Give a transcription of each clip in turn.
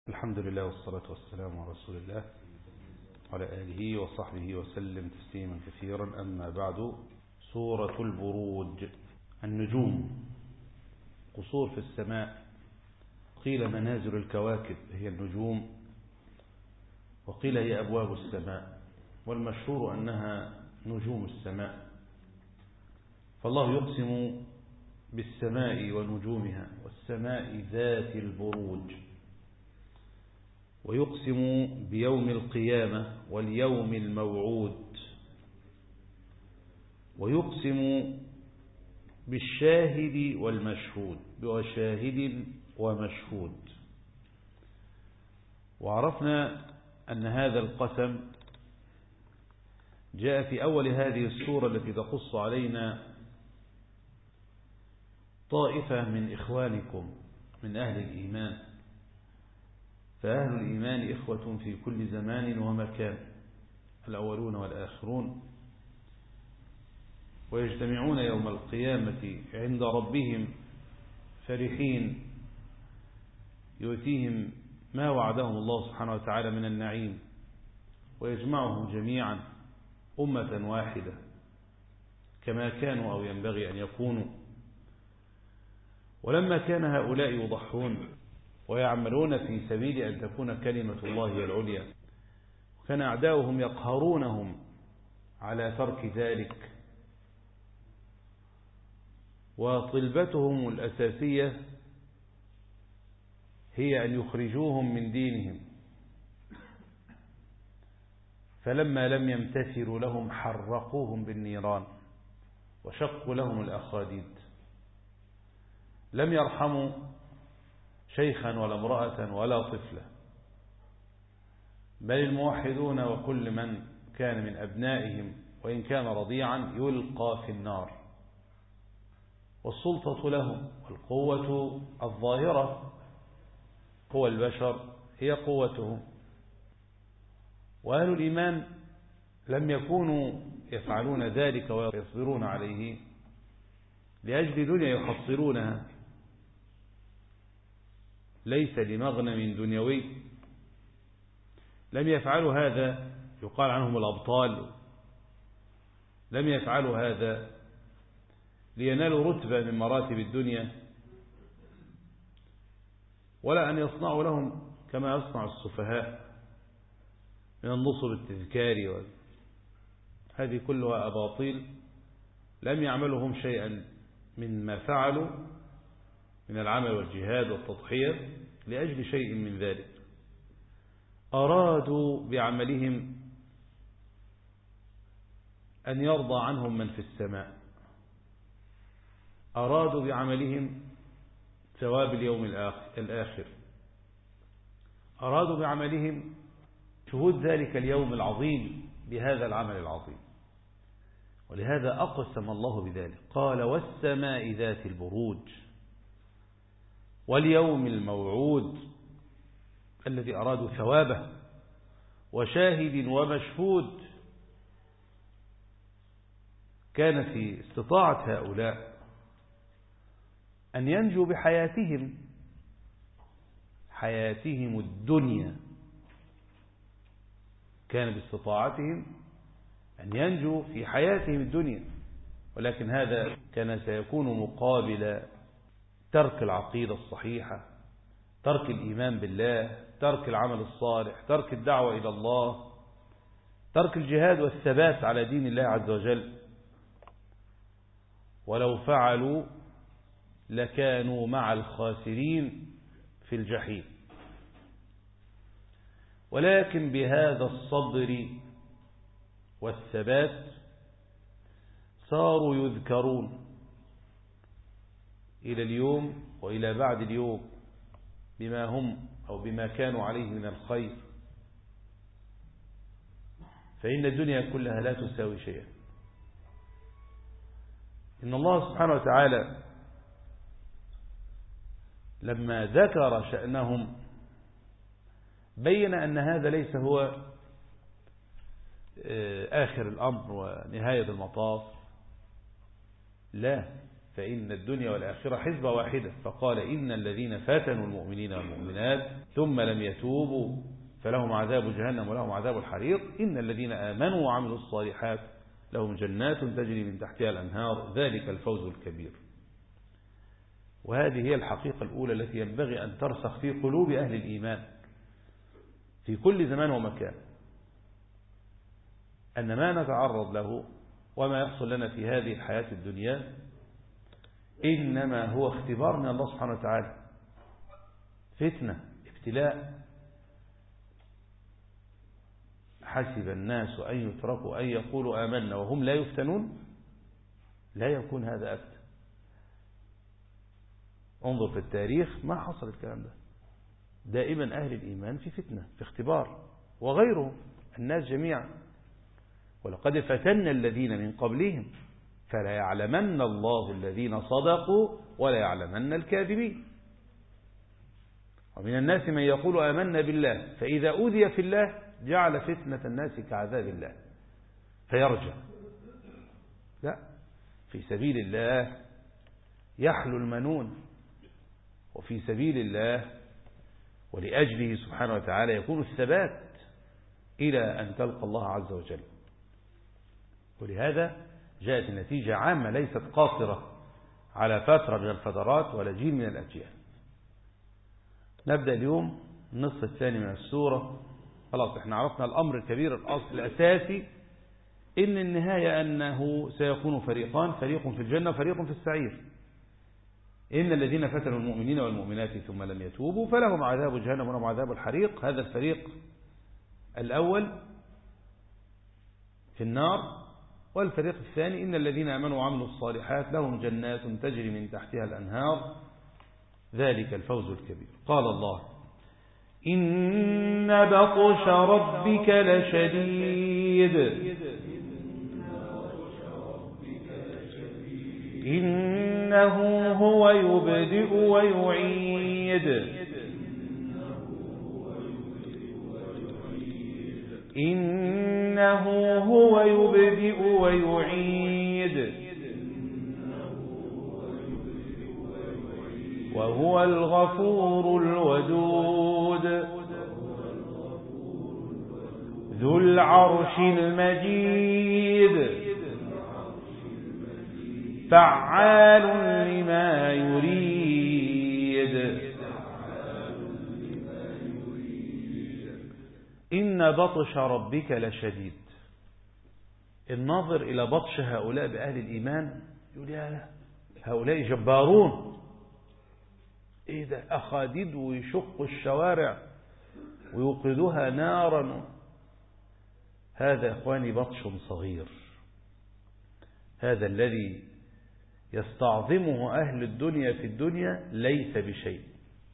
الحمد لله والصلاة والسلام على رسول الله وعلى آله وصحبه وسلم تسليما كثيرا أما بعد سورة البروج النجوم قصور في السماء قيل منازل الكواكب هي النجوم وقيل هي أبواب السماء والمشهور أنها نجوم السماء فالله يقسم بالسماء ونجومها والسماء ذات البروج ويقسم بيوم القيامة واليوم الموعود ويقسم بالشاهد والمشهود وشاهد ومشهود وعرفنا أن هذا القسم جاء في أول هذه السورة التي تقص علينا طائفة من إخوانكم من أهل الإيمان فأهل الإيمان إخوة في كل زمان ومكان الأولون والآخرون ويجتمعون يوم القيامة عند ربهم فرحين يؤتيهم ما وعدهم الله سبحانه وتعالى من النعيم ويجمعهم جميعا أمة واحدة كما كانوا أو ينبغي أن يكونوا ولما كان هؤلاء يضحون ويعملون في سبيل أن تكون كلمة الله هي العليا وكان أعداؤهم يقهرونهم على ترك ذلك وطلبتهم الأساسية هي أن يخرجوهم من دينهم فلما لم يمتثلوا لهم حرقوهم بالنيران وشقوا لهم الأخاديد لم يرحموا شيخا ولا امرأة ولا طفلا بل الموحدون وكل من كان من أبنائهم وإن كان رضيعا يلقى في النار والسلطة لهم والقوة الظاهرة قوى البشر هي قوتهم وأهل الإيمان لم يكونوا يفعلون ذلك ويصبرون عليه لأجل دنيا يحصلونها ليس لمغنم دنيوي لم يفعلوا هذا يقال عنهم الأبطال لم يفعلوا هذا لينالوا رتبة من مراتب الدنيا ولا أن يصنعوا لهم كما يصنع السفهاء من النصب التذكاري وال... هذه كلها أباطيل لم يعملوا هم شيئا مما فعلوا من العمل والجهاد والتضحية لأجل شيء من ذلك أرادوا بعملهم أن يرضى عنهم من في السماء أرادوا بعملهم ثواب اليوم الآخر أرادوا بعملهم شهود ذلك اليوم العظيم بهذا العمل العظيم ولهذا أقسم الله بذلك قال والسماء ذات البروج واليوم الموعود الذي أرادوا ثوابه وشاهد ومشهود كان في استطاعة هؤلاء أن ينجوا بحياتهم حياتهم الدنيا كان باستطاعتهم أن ينجوا في حياتهم الدنيا ولكن هذا كان سيكون مقابل ترك العقيدة الصحيحة ترك الإيمان بالله ترك العمل الصالح ترك الدعوة إلى الله ترك الجهاد والثبات على دين الله عز وجل ولو فعلوا لكانوا مع الخاسرين في الجحيم ولكن بهذا الصبر والثبات صاروا يذكرون إلى اليوم وإلى بعد اليوم بما هم أو بما كانوا عليه من الخير فإن الدنيا كلها لا تساوي شيئا إن الله سبحانه وتعالى لما ذكر شأنهم بين أن هذا ليس هو آخر الأمر ونهاية المطاف لا فإن الدنيا والآخرة حزبة واحدة فقال إن الذين فتنوا المؤمنين والمؤمنات ثم لم يتوبوا فلهم عذاب جهنم ولهم عذاب الحريق إن الذين آمنوا وعملوا الصالحات لهم جنات تجري من تحتها الأنهار ذلك الفوز الكبير وهذه هي الحقيقة الأولى التي ينبغي أن ترسخ في قلوب أهل الإيمان في كل زمان ومكان أن ما نتعرض له وما يحصل لنا في هذه الحياة الدنيا إنما هو اختبار من الله سبحانه وتعالى فتنة ابتلاء حسب الناس أن يتركوا أن يقولوا آمنا وهم لا يفتنون لا يكون هذا أبدا انظر في التاريخ ما حصل الكلام ده دائما أهل الإيمان في فتنة في اختبار وغيرهم الناس جميعا ولقد فتنا الذين من قبلهم فلا يعلمن الله الذين صدقوا ولا يعلمن الكاذبين ومن الناس من يقول آمنا بالله فإذا أوذي في الله جعل فتنة الناس كعذاب الله فيرجع لا في سبيل الله يحلو المنون وفي سبيل الله ولأجله سبحانه وتعالى يكون الثبات إلى أن تلقى الله عز وجل ولهذا جاءت النتيجة عامة ليست قاصرة على فترة من الفترات ولا جيل من الأجيال نبدأ اليوم النصف الثاني من السورة خلاص احنا عرفنا الأمر الكبير الأصل الأساسي إن النهاية أنه سيكون فريقان فريق في الجنة وفريق في السعير إن الذين فتنوا المؤمنين والمؤمنات ثم لم يتوبوا فلهم عذاب جهنم ولهم عذاب الحريق هذا الفريق الأول في النار والفريق الثاني إن الذين آمنوا وعملوا الصالحات لهم جنات تجري من تحتها الأنهار ذلك الفوز الكبير قال الله إن بطش ربك لشديد إنه هو يبدئ ويعيد إنه هو يبدئ ويعيد وهو الغفور الودود ذو العرش المجيد فعال لما يريد إن بطش ربك لشديد الناظر إلى بطش هؤلاء بأهل الإيمان يقول يا هؤلاء جبارون إيه ده أخاديد ويشقوا الشوارع ويوقدوها نارا هذا يا إخواني بطش صغير هذا الذي يستعظمه أهل الدنيا في الدنيا ليس بشيء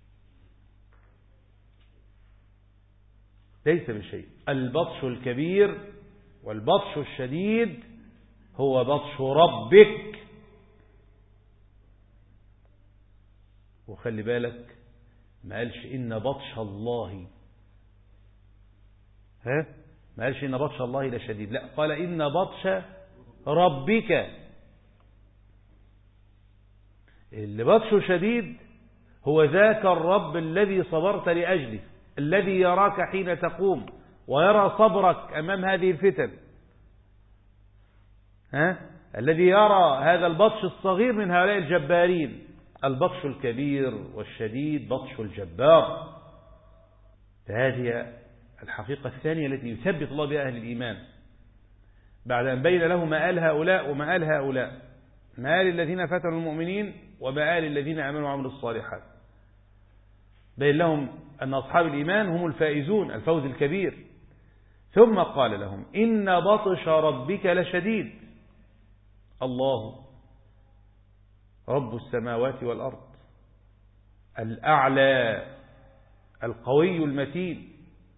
ليس بشيء البطش الكبير والبطش الشديد هو بطش ربك وخلي بالك ما قالش إن بطش الله ها ما قالش إن بطش الله لشديد لا قال إن بطش ربك اللي بطشه شديد هو ذاك الرب الذي صبرت لأجله الذي يراك حين تقوم ويرى صبرك أمام هذه الفتن ها؟ الذي يرى هذا البطش الصغير من هؤلاء الجبارين البطش الكبير والشديد بطش الجبار فهذه الحقيقة الثانية التي يثبت الله بها أهل الإيمان بعد أن بين له مآل هؤلاء ومآل هؤلاء مآل الذين فتنوا المؤمنين ومآل الذين آمنوا وعملوا الصالحات بين لهم أن أصحاب الإيمان هم الفائزون الفوز الكبير ثم قال لهم إن بطش ربك لشديد الله رب السماوات والأرض الأعلى القوي المتين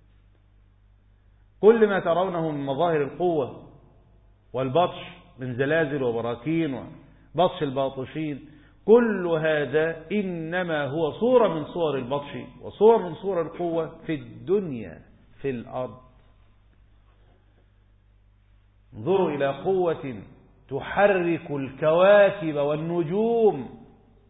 كل ما ترونه من مظاهر القوة والبطش من زلازل وبراكين وبطش الباطشين كل هذا إنما هو صورة من صور البطش وصور من صور القوة في الدنيا في الأرض انظروا إلى قوة تحرك الكواكب والنجوم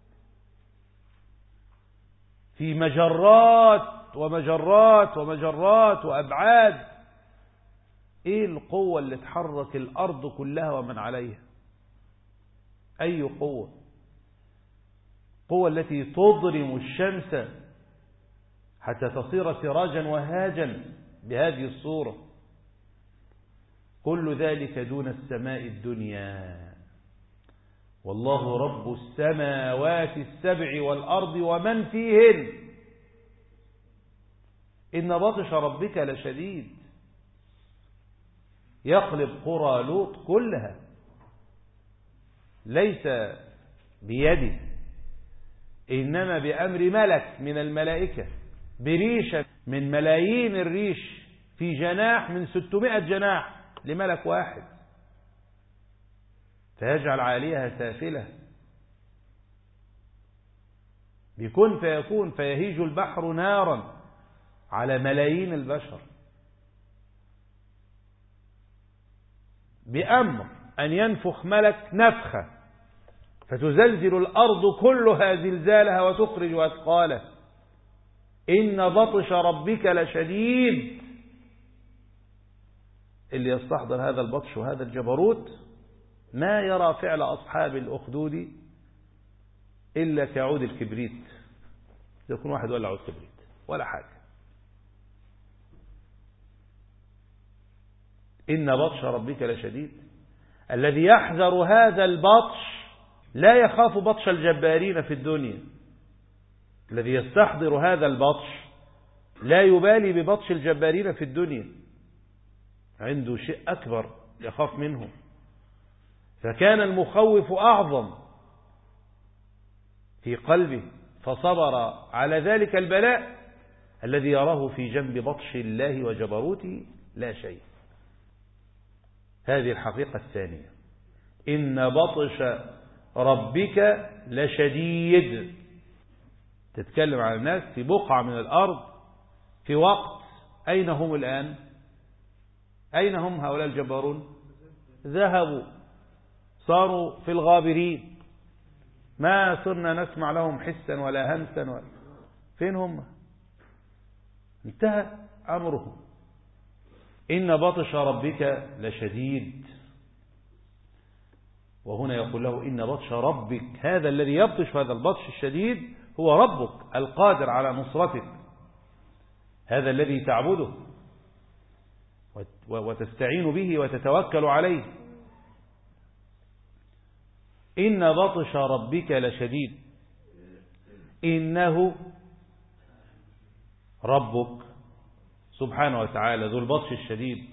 في مجرات ومجرات ومجرات وأبعاد ايه القوة اللي تحرك الأرض كلها ومن عليها أي قوة قوة التي تضرم الشمس حتى تصير سراجا وهاجا بهذه الصورة كل ذلك دون السماء الدنيا والله رب السماوات السبع والأرض ومن فيهن إن بطش ربك لشديد يقلب قرى لوط كلها ليس بيده إنما بأمر ملك من الملائكة بريشة من ملايين الريش في جناح من ستمائة جناح لملك واحد فيجعل عاليها سافلة بكن فيكون فيهيج البحر نارا على ملايين البشر بأمر أن ينفخ ملك نفخة فتزلزل الأرض كلها زلزالها وتخرج أثقالها إن بطش ربك لشديد اللي يستحضر هذا البطش وهذا الجبروت ما يرى فعل أصحاب الأخدود إلا كعود الكبريت يكون واحد ولا عود كبريت ولا حاجة إن بطش ربك لشديد الذي يحذر هذا البطش لا يخاف بطش الجبارين في الدنيا الذي يستحضر هذا البطش لا يبالي ببطش الجبارين في الدنيا عنده شيء أكبر يخاف منه فكان المخوف أعظم في قلبه فصبر على ذلك البلاء الذي يراه في جنب بطش الله وجبروته لا شيء هذه الحقيقة الثانية إن بطش ربك لشديد تتكلم عن الناس في بقعة من الأرض في وقت أين هم الآن أين هم هؤلاء الجبارون ذهبوا صاروا في الغابرين ما صرنا نسمع لهم حسا ولا همسا ولا فين هم انتهى أمرهم إن بطش ربك لشديد وهنا يقول له إن بطش ربك هذا الذي يبطش هذا البطش الشديد هو ربك القادر على نصرتك هذا الذي تعبده وتستعين به وتتوكل عليه إن بطش ربك لشديد إنه ربك سبحانه وتعالى ذو البطش الشديد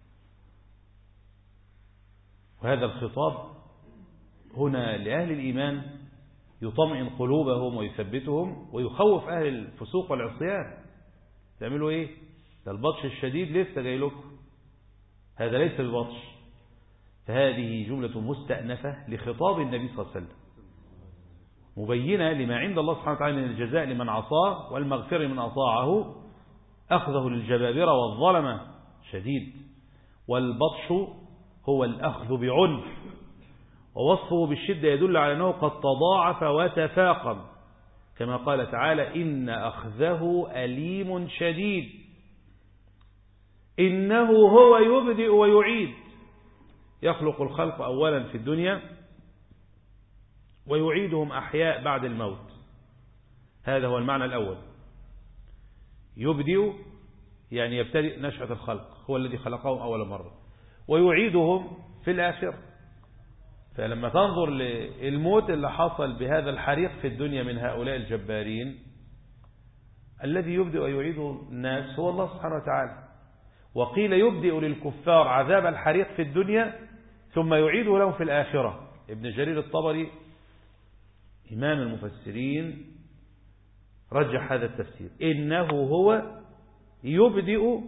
وهذا الخطاب هنا لأهل الإيمان يطمئن قلوبهم ويثبتهم ويخوف أهل الفسوق والعصيان تعملوا إيه ده البطش الشديد لسه جاي لكم هذا ليس البطش فهذه جملة مستأنفة لخطاب النبي صلى الله عليه وسلم مبينة لما عند الله سبحانه وتعالى من الجزاء لمن عصاه والمغفر من أطاعه أخذه للجبابرة والظلمة شديد والبطش هو الأخذ بعنف ووصفه بالشدة يدل على أنه قد تضاعف وتفاقم كما قال تعالى إن أخذه أليم شديد إنه هو يبدئ ويعيد يخلق الخلق أولا في الدنيا ويعيدهم أحياء بعد الموت هذا هو المعنى الأول يبدئ يعني يبتدئ نشأة الخلق هو الذي خلقهم أول مرة ويعيدهم في الآخرة فلما تنظر للموت اللي حصل بهذا الحريق في الدنيا من هؤلاء الجبارين الذي يبدئ ويعيد الناس هو الله سبحانه وتعالى وقيل يبدئ للكفار عذاب الحريق في الدنيا ثم يعيده لهم في الآخرة ابن جرير الطبري إمام المفسرين رجح هذا التفسير إنه هو يبدئ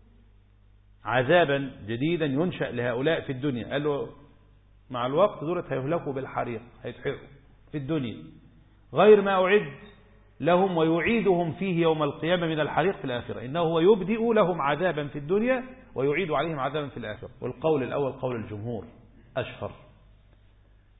عذابا جديدا ينشأ لهؤلاء في الدنيا قال له مع الوقت دولت هيهلكوا بالحريق هيتحرقوا في الدنيا غير ما أعد لهم ويعيدهم فيه يوم القيامة من الحريق في الآخرة إنه هو يبدئ لهم عذابا في الدنيا ويعيد عليهم عذابا في الآخرة والقول الأول قول الجمهور أشهر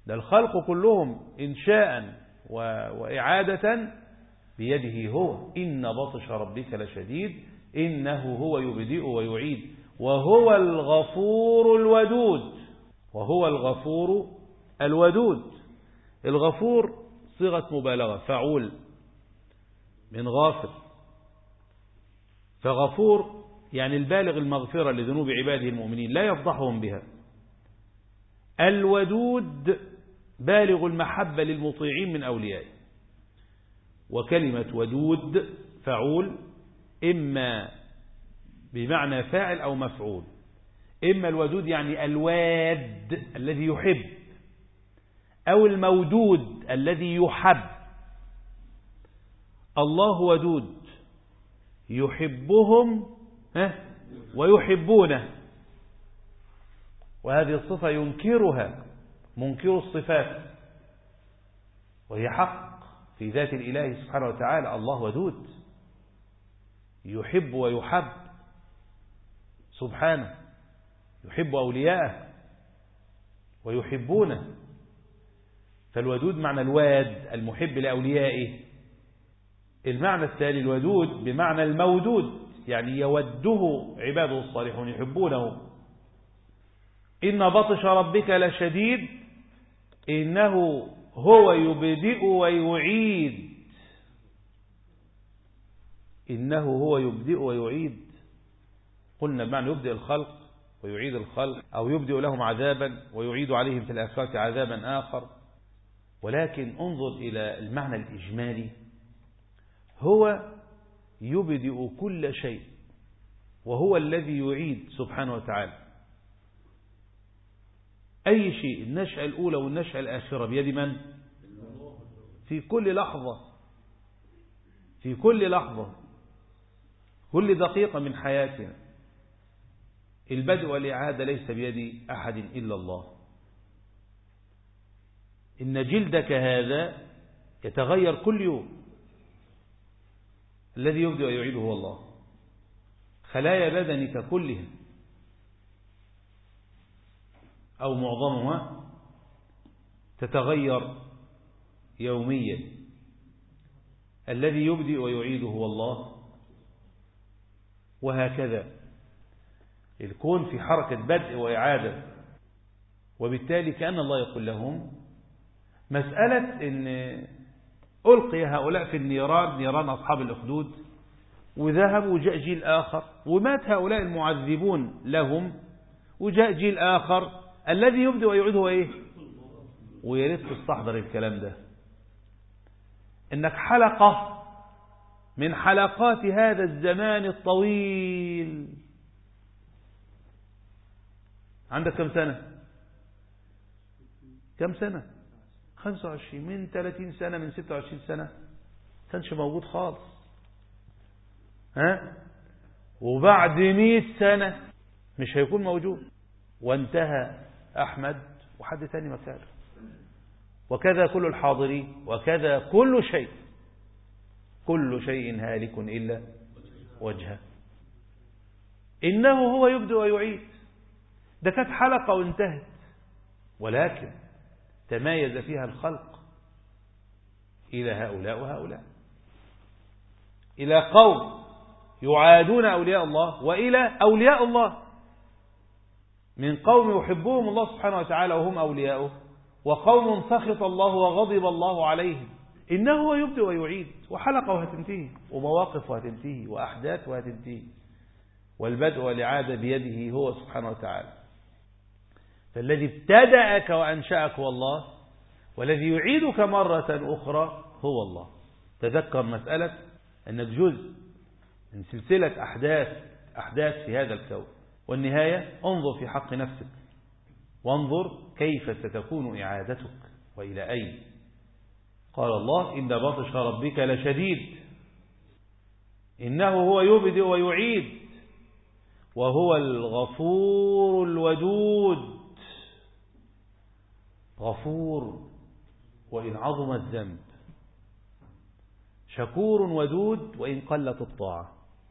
ده الخلق كلهم إنشاء وإعادة بيده هو إن بطش ربك لشديد إنه هو يبدئ ويعيد وهو الغفور الودود وهو الغفور الودود الغفور صيغة مبالغة فعول من غافر فغفور يعني البالغ المغفرة لذنوب عباده المؤمنين لا يفضحهم بها الودود بالغ المحبة للمطيعين من أوليائه وكلمة ودود فعول إما بمعنى فاعل أو مفعول إما الودود يعني الواد الذي يحب أو المودود الذي يحب الله ودود يحبهم ويحبونه وهذه الصفة ينكرها منكر الصفات وهي حق في ذات الإله سبحانه وتعالى الله ودود يحب ويحب سبحانه يحب أولياءه ويحبونه فالودود معنى الواد المحب لأوليائه المعنى الثاني الودود بمعنى المودود يعني يوده عباده الصالحون يحبونه إن بطش ربك لشديد إنه هو يبدئ ويعيد إنه هو يبدئ ويعيد قلنا بمعنى يبدئ الخلق ويعيد الخلق أو يبدئ لهم عذابا ويعيد عليهم في الآخرة عذابا آخر ولكن انظر إلى المعنى الإجمالي هو يبدئ كل شيء وهو الذي يعيد سبحانه وتعالى أي شيء النشأة الأولى والنشأة الآخرة بيد من؟ في كل لحظة في كل لحظة كل دقيقة من حياتنا البدء والإعادة ليس بيد أحد إلا الله إن جلدك هذا يتغير كل يوم الذي يبدأ ويعيده هو الله خلايا بدنك كلها أو معظمها تتغير يوميا الذي يبدئ ويعيده هو الله وهكذا الكون في حركة بدء وإعادة وبالتالي كأن الله يقول لهم مسألة أن ألقي هؤلاء في النيران نيران أصحاب الأخدود وذهبوا وجاء جيل آخر ومات هؤلاء المعذبون لهم وجاء جيل آخر الذي يبدأ ويعود هو إيه ويا ريت تستحضر الكلام ده إنك حلقة من حلقات هذا الزمان الطويل عندك كم سنة كم سنة 25 من 30 سنة من 26 سنة كانش موجود خالص ها وبعد 100 سنة مش هيكون موجود وانتهى أحمد وحد تاني مكانه وكذا كل الحاضرين وكذا كل شيء كل شيء هالك إلا وجهه إنه هو يبدأ ويعيد ده كانت حلقة وانتهت ولكن تمايز فيها الخلق إلى هؤلاء وهؤلاء إلى قوم يعادون أولياء الله وإلى أولياء الله من قوم يحبهم الله سبحانه وتعالى وهم أولياؤه وقوم سخط الله وغضب الله عليهم إنه هو يبدأ ويعيد وحلقة وهتنتهي ومواقف وهتنتهي وأحداث وهتنتهي والبدء والإعادة بيده هو سبحانه وتعالى فالذي ابتدأك وأنشأك هو الله والذي يعيدك مرة أخرى هو الله تذكر مسألة أنك جزء من سلسلة أحداث أحداث في هذا الكون والنهاية انظر في حق نفسك وانظر كيف ستكون إعادتك وإلى أين قال الله إن بطش ربك لشديد إنه هو يبدئ ويعيد وهو الغفور الودود غفور وإن عظم الذنب شكور ودود وإن قلت الطاعة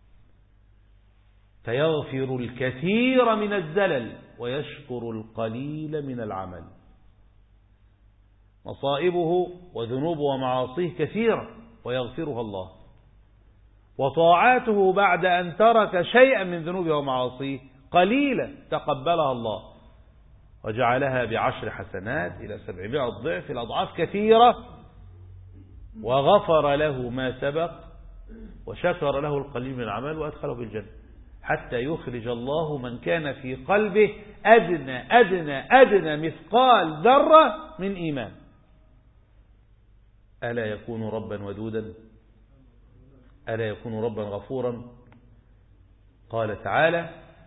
فيغفر الكثير من الزلل ويشكر القليل من العمل مصائبه وذنوبه ومعاصيه كثيرة ويغفرها الله وطاعاته بعد أن ترك شيئا من ذنوبه ومعاصيه قليلة تقبلها الله وجعلها بعشر حسنات إلى سبعمائة ضعف الأضعاف كثيرة وغفر له ما سبق وشكر له القليل من العمل وأدخله في الجنة حتى يخرج الله من كان في قلبه أدنى أدنى أدنى مثقال ذرة من إيمان ألا يكون ربا ودودا ألا يكون ربا غفورا قال تعالى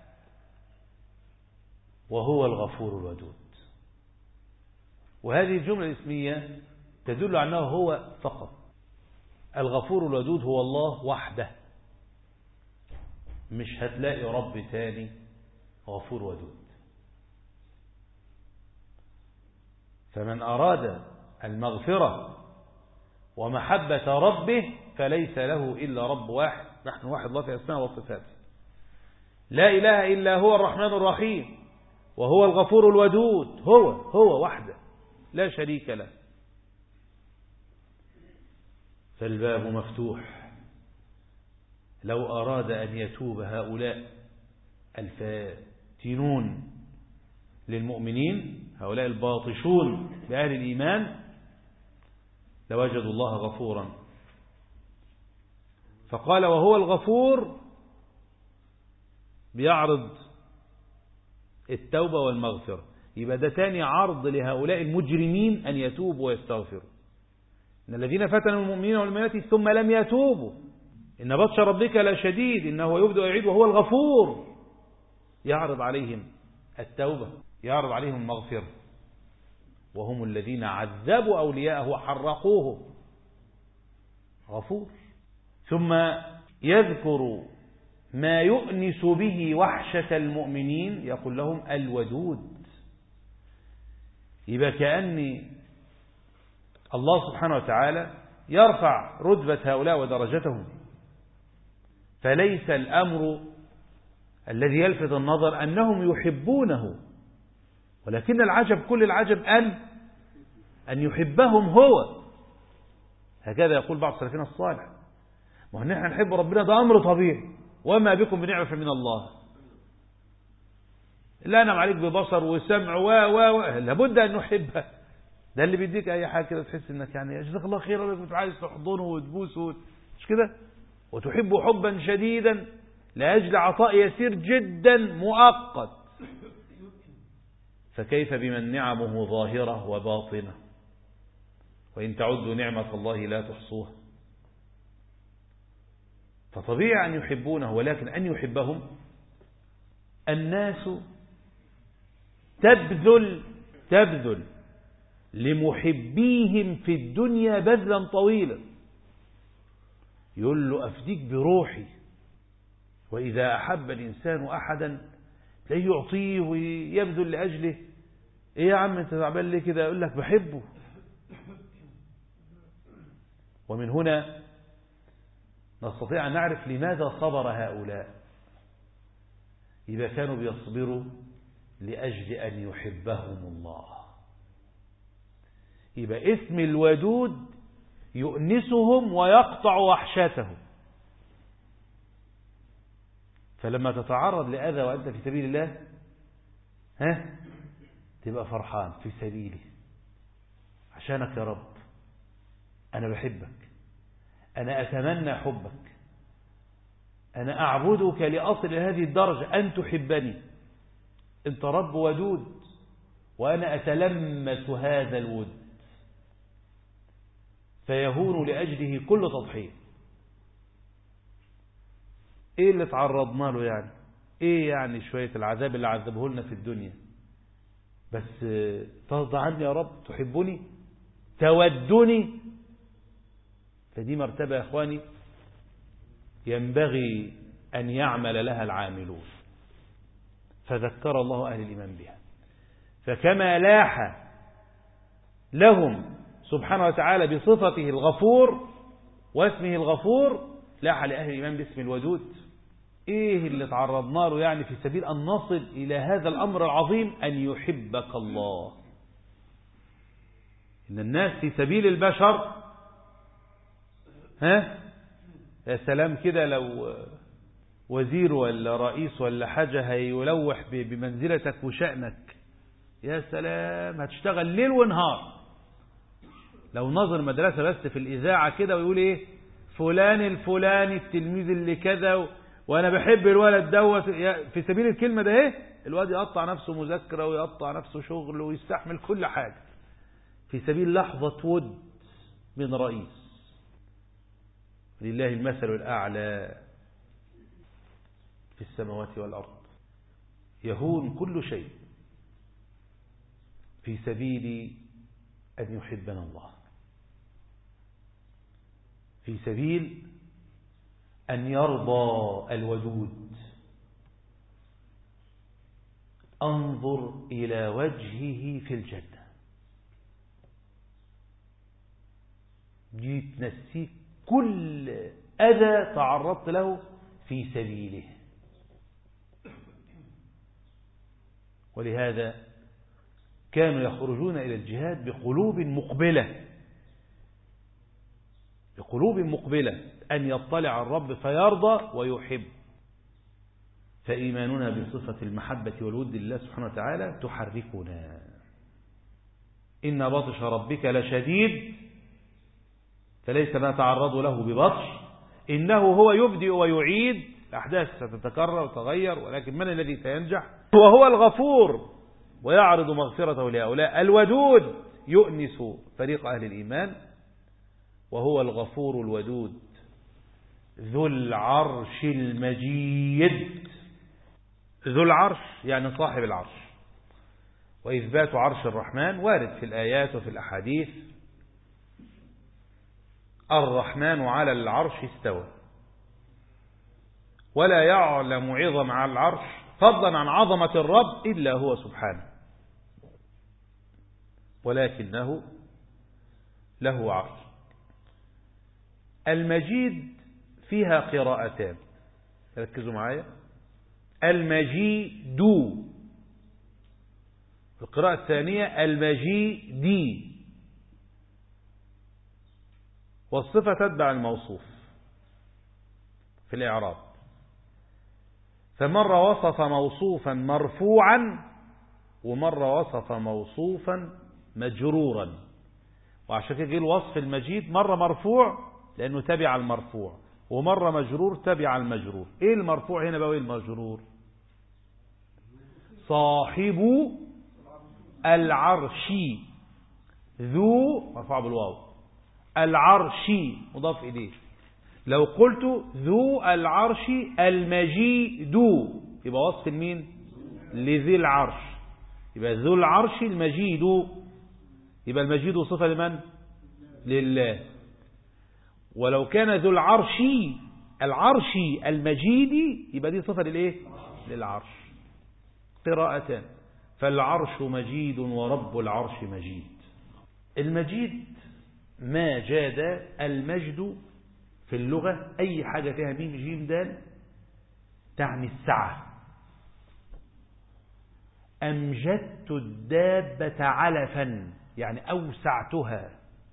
وهو الغفور الودود وهذه الجملة الاسمية تدل على أنه هو فقط الغفور الودود هو الله وحده مش هتلاقي رب تاني غفور ودود فمن أراد المغفرة ومحبة ربه فليس له إلا رب واحد نحن واحد الله في أسماء وصفاته لا إله إلا هو الرحمن الرحيم وهو الغفور الودود هو هو وحده لا شريك له فالباب مفتوح لو أراد أن يتوب هؤلاء الفاتنون للمؤمنين هؤلاء الباطشون بأهل الإيمان لوجدوا الله غفورا فقال وهو الغفور بيعرض التوبة والمغفرة يبقى ده تاني عرض لهؤلاء المجرمين أن يتوبوا ويستغفروا إن الذين فتنوا المؤمنين والمؤمنات ثم لم يتوبوا إن بطش ربك لشديد إنه يبدأ ويعيد وهو الغفور يعرض عليهم التوبة يعرض عليهم المغفرة وهم الذين عذبوا أولياءه وحرقوه غفور ثم يذكر ما يؤنس به وحشة المؤمنين يقول لهم الودود يبقى كأن الله سبحانه وتعالى يرفع رتبة هؤلاء ودرجتهم فليس الأمر الذي يلفت النظر أنهم يحبونه ولكن العجب كل العجب أن أن يحبهم هو هكذا يقول بعض السلفين الصالح ما نحن نحب ربنا ده أمر طبيعي وما بكم بنعمة من الله لا أنعم عليك ببصر وسمع و و و لابد أن نحبه ده اللي بيديك أي حاجة كده تحس إنك يعني جزاك الله خير انك عايز تحضنه وتبوسه مش كده وتحبه حبا شديدا لأجل عطاء يسير جدا مؤقت فكيف بمن نعمه ظاهرة وباطنة وإن تعدوا نعمة الله لا تحصوها فطبيعي أن يحبونه ولكن أن يحبهم الناس تبذل تبذل لمحبيهم في الدنيا بذلا طويلا يقول له أفديك بروحي وإذا أحب الإنسان أحدا تلاقيه يعطيه ويبذل لأجله إيه يا عم أنت تعبان ليه كده يقول لك بحبه ومن هنا نستطيع أن نعرف لماذا صبر هؤلاء إذا كانوا بيصبروا لأجل أن يحبهم الله يبقى اسم الودود يؤنسهم ويقطع وحشتهم فلما تتعرض لأذى وأنت في سبيل الله ها تبقى فرحان في سبيلي عشانك يا رب أنا بحبك أنا أتمنى حبك أنا أعبدك لأصل هذه الدرجة أن تحبني أنت رب ودود وأنا أتلمس هذا الود فيهون لأجله كل تضحية إيه اللي تعرضنا له يعني إيه يعني شوية العذاب اللي عذبه لنا في الدنيا بس ترضى عني يا رب تحبني تودني فدي مرتبة يا إخواني ينبغي أن يعمل لها العاملون فذكر الله أهل الإيمان بها فكما لاح لهم سبحانه وتعالى بصفته الغفور واسمه الغفور لاح لأهل الإيمان باسم الودود إيه اللي تعرضنا له يعني في سبيل أن نصل إلى هذا الأمر العظيم أن يحبك الله إن الناس في سبيل البشر ها يا سلام كده لو وزير ولا رئيس ولا حاجة هيلوح بمنزلتك وشأنك يا سلام هتشتغل ليل ونهار لو نظر مدرسة بس في الإذاعة كده ويقول إيه فلان الفلاني التلميذ اللي كذا وأنا بحب الولد دوت في سبيل الكلمة ده إيه الواد يقطع نفسه مذاكرة ويقطع نفسه شغل ويستحمل كل حاجة في سبيل لحظة ود من رئيس لله المثل الأعلى في السماوات والأرض يهون كل شيء في سبيل أن يحبنا الله في سبيل أن يرضى الودود أنظر إلى وجهه في الجنة دي تنسيك كل أذى تعرضت له في سبيله ولهذا كانوا يخرجون إلى الجهاد بقلوب مقبلة بقلوب مقبلة أن يطلع الرب فيرضى ويحب فإيماننا بصفة المحبة والود لله سبحانه وتعالى تحركنا إن بطش ربك لشديد فليس ما تعرض له ببطش إنه هو يبدئ ويعيد الأحداث ستتكرر وتغير ولكن من الذي سينجح وهو الغفور ويعرض مغفرته لهؤلاء الودود يؤنس فريق أهل الإيمان وهو الغفور الودود ذو العرش المجيد ذو العرش يعني صاحب العرش وإثبات عرش الرحمن وارد في الآيات وفي الأحاديث الرحمن على العرش استوى ولا يعلم عظم على العرش فضلا عن عظمة الرب إلا هو سبحانه ولكنه له عرش المجيد فيها قراءتان ركزوا معايا المجيد القراءة الثانية المجيدي والصفة تتبع الموصوف في الإعراب فمرة وصف موصوفا مرفوعا ومرة وصف موصوفا مجرورا وعشان كده الوصف المجيد مرة مرفوع لأنه تبع المرفوع ومرة مجرور تبع المجرور ايه المرفوع هنا بقى وايه المجرور صاحب العرش ذو مرفوع بالواو العرش مضاف إليه لو قلت ذو العرش المجيد يبقى وصف المين لذي العرش يبقى ذو العرش المجيد يبقى المجيد صفة لمن لله ولو كان ذو العرش العرش المجيد يبقى دي صفة للايه للعرش قراءتان فالعرش مجيد ورب العرش مجيد المجيد ما جاد المجد في اللغة أي حاجة فيها ميم جيم دال تعني السعة أمجدت الدابة علفا يعني أوسعتها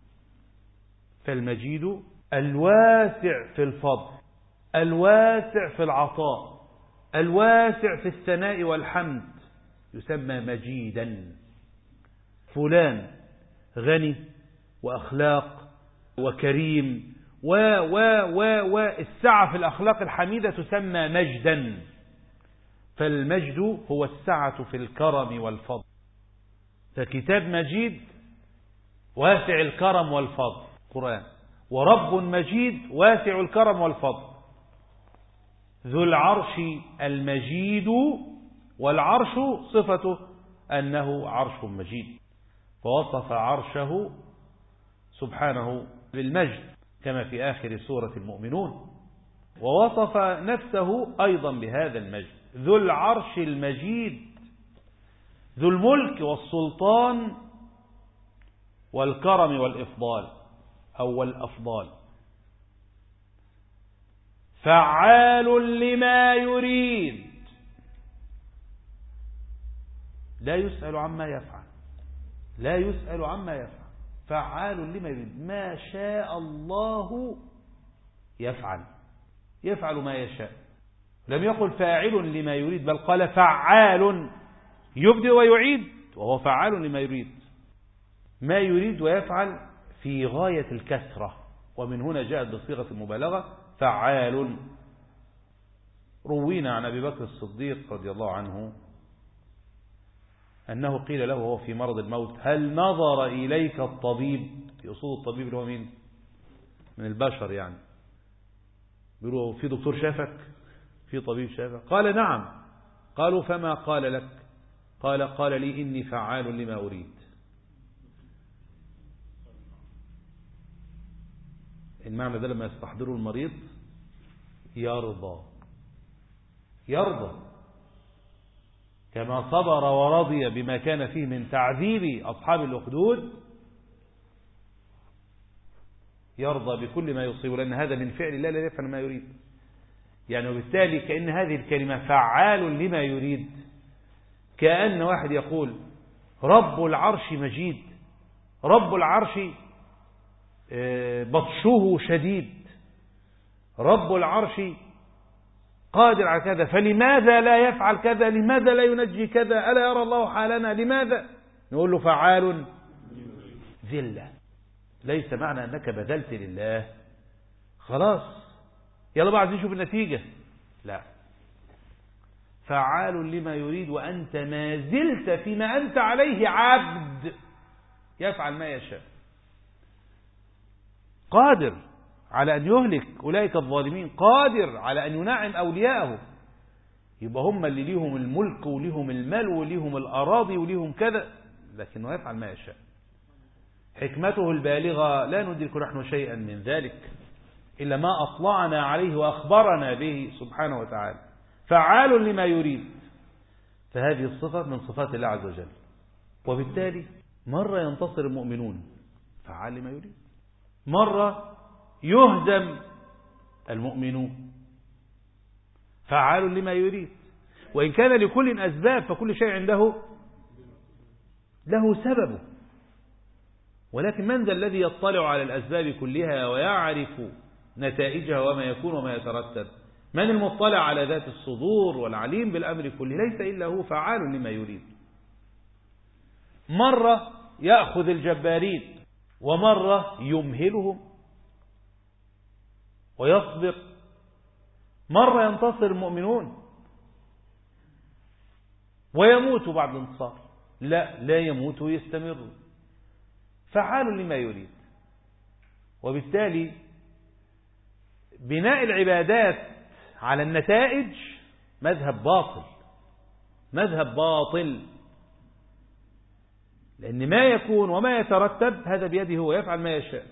فالمجيد الواسع في الفضل الواسع في العطاء الواسع في الثناء والحمد يسمى مجيدا فلان غني وأخلاق وكريم و و و و السعة في الأخلاق الحميدة تسمى مجدا فالمجد هو السعة في الكرم والفضل فكتاب مجيد واسع الكرم والفضل قرآن ورب مجيد واسع الكرم والفضل ذو العرش المجيد والعرش صفته أنه عرش مجيد فوصف عرشه سبحانه بالمجد كما في آخر سورة المؤمنون ووصف نفسه أيضا بهذا المجد ذو العرش المجيد ذو الملك والسلطان والكرم والإفضال أو الأفضال فعال لما يريد لا يسأل عما يفعل لا يسأل عما يفعل فعال لما يريد ما شاء الله يفعل يفعل ما يشاء لم يقل فاعل لما يريد بل قال فعال يبدي ويعيد وهو فعال لما يريد ما يريد ويفعل في غاية الكثرة ومن هنا جاءت بصيغة المبالغة فعال روينا عن أبي بكر الصديق رضي الله عنه أنه قيل له وهو في مرض الموت هل نظر إليك الطبيب يقصد الطبيب اللي هو مين من البشر يعني بيقولوا في دكتور شافك في طبيب شافك قال نعم قالوا فما قال لك قال قال لي إني فعال لما أريد المعنى ده لما يستحضره المريض يرضى يرضى كما صبر ورضي بما كان فيه من تعذيب أصحاب الأخدود يرضى بكل ما يصيب لأن هذا من فعل الله لا يفعل ما يريد يعني وبالتالي كأن هذه الكلمة فعال لما يريد كأن واحد يقول رب العرش مجيد رب العرش آه، بطشه شديد رب العرش قادر على كذا فلماذا لا يفعل كذا لماذا لا ينجي كذا ألا يرى الله حالنا لماذا نقول له فعال ذلة ليس معنى أنك بذلت لله خلاص يلا بعد نشوف النتيجة لا فعال لما يريد وأنت ما زلت فيما أنت عليه عبد يفعل ما يشاء قادر على أن يهلك أولئك الظالمين قادر على أن ينعم أولياءه يبقى هم اللي ليهم الملك وليهم المال وليهم الأراضي وليهم كذا لكنه يفعل ما يشاء حكمته البالغة لا ندرك نحن شيئا من ذلك إلا ما أطلعنا عليه وأخبرنا به سبحانه وتعالى فعال لما يريد فهذه الصفة من صفات الله عز وجل وبالتالي مرة ينتصر المؤمنون فعال لما يريد مرة يهزم المؤمنون فعال لما يريد وإن كان لكل أسباب فكل شيء عنده له سببه ولكن من ذا الذي يطلع على الأسباب كلها ويعرف نتائجها وما يكون وما يترتب من المطلع على ذات الصدور والعليم بالأمر كله ليس إلا هو فعال لما يريد مرة يأخذ الجبارين ومرة يمهلهم ويصبر مرة ينتصر المؤمنون ويموت بعد الانتصار لا لا يموت ويستمر فعال لما يريد وبالتالي بناء العبادات على النتائج مذهب باطل مذهب باطل لأن ما يكون وما يترتب هذا بيده هو يفعل ما يشاء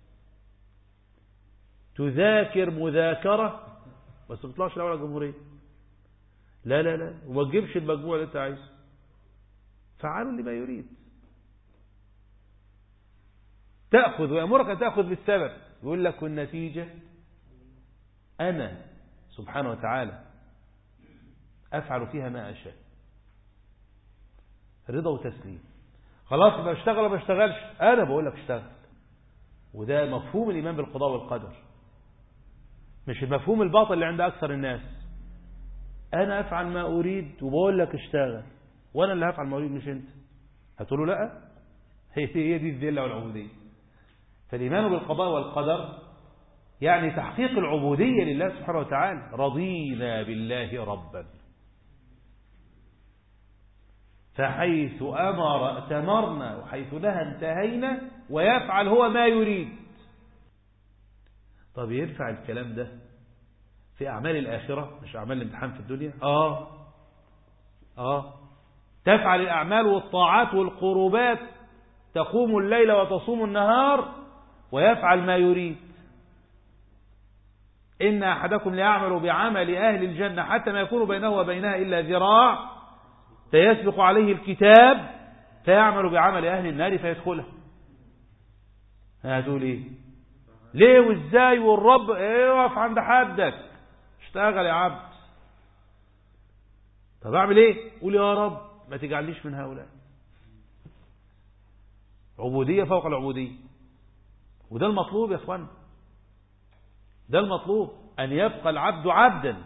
تذاكر مذاكرة بس ما تطلعش الأول الجمهورية لا لا لا وما تجيبش المجموع اللي انت عايزه فعال لما يريد تأخذ ويأمرك أن تأخذ بالسبب يقول لك والنتيجة أنا سبحانه وتعالى أفعل فيها ما أشاء رضا وتسليم خلاص ما اشتغل ما اشتغلش أنا بقول لك اشتغل وده مفهوم الإيمان بالقضاء والقدر مش المفهوم الباطل اللي عند أكثر الناس أنا أفعل ما أريد وبقول لك اشتغل وأنا اللي هفعل ما أريد مش أنت هتقول له لا هي هي دي الذلة والعبودية فالإيمان بالقضاء والقدر يعني تحقيق العبودية لله سبحانه وتعالى رضينا بالله ربا فحيث أمر اتمرنا وحيث نهى انتهينا ويفعل هو ما يريد طب ينفع الكلام ده في أعمال الآخرة مش أعمال الامتحان في الدنيا آه آه تفعل الأعمال والطاعات والقربات تقوم الليل وتصوم النهار ويفعل ما يريد إن أحدكم ليعمل بعمل أهل الجنة حتى ما يكون بينه وبينها إلا ذراع فيسبق عليه الكتاب فيعمل بعمل أهل النار فيدخلها هتقول إيه ليه وإزاي والرب اقف عند حدك اشتغل يا عبد طب أعمل إيه قول يا رب ما تجعلنيش من هؤلاء عبودية فوق العبودية وده المطلوب يا اخوان ده المطلوب أن يبقى العبد عبدا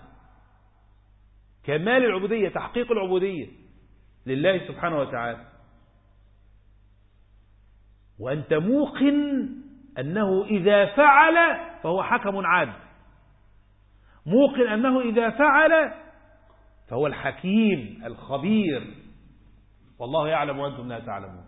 كمال العبودية تحقيق العبودية لله سبحانه وتعالى وأنت موقن أنه إذا فعل فهو حكم عادل موقن أنه إذا فعل فهو الحكيم الخبير والله يعلم وأنتم لا تعلمون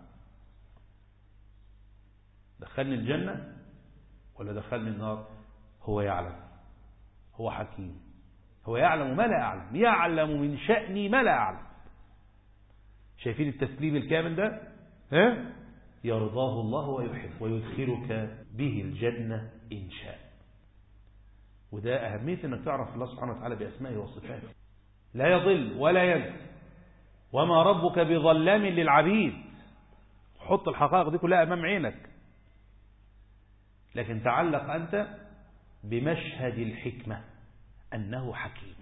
دخلني الجنة ولا دخلني النار هو يعلم هو حكيم هو يعلم ما لا أعلم يعلم من شأني ما لا أعلم شايفين التسليم الكامل ده ها؟ يرضاه الله ويحب ويدخلك به الجنة إن شاء وده أهمية أنك تعرف الله سبحانه وتعالى بأسمائه وصفاته لا يضل ولا ينسى وما ربك بظلام للعبيد حط الحقائق دي كلها أمام عينك لكن تعلق أنت بمشهد الحكمة أنه حكيم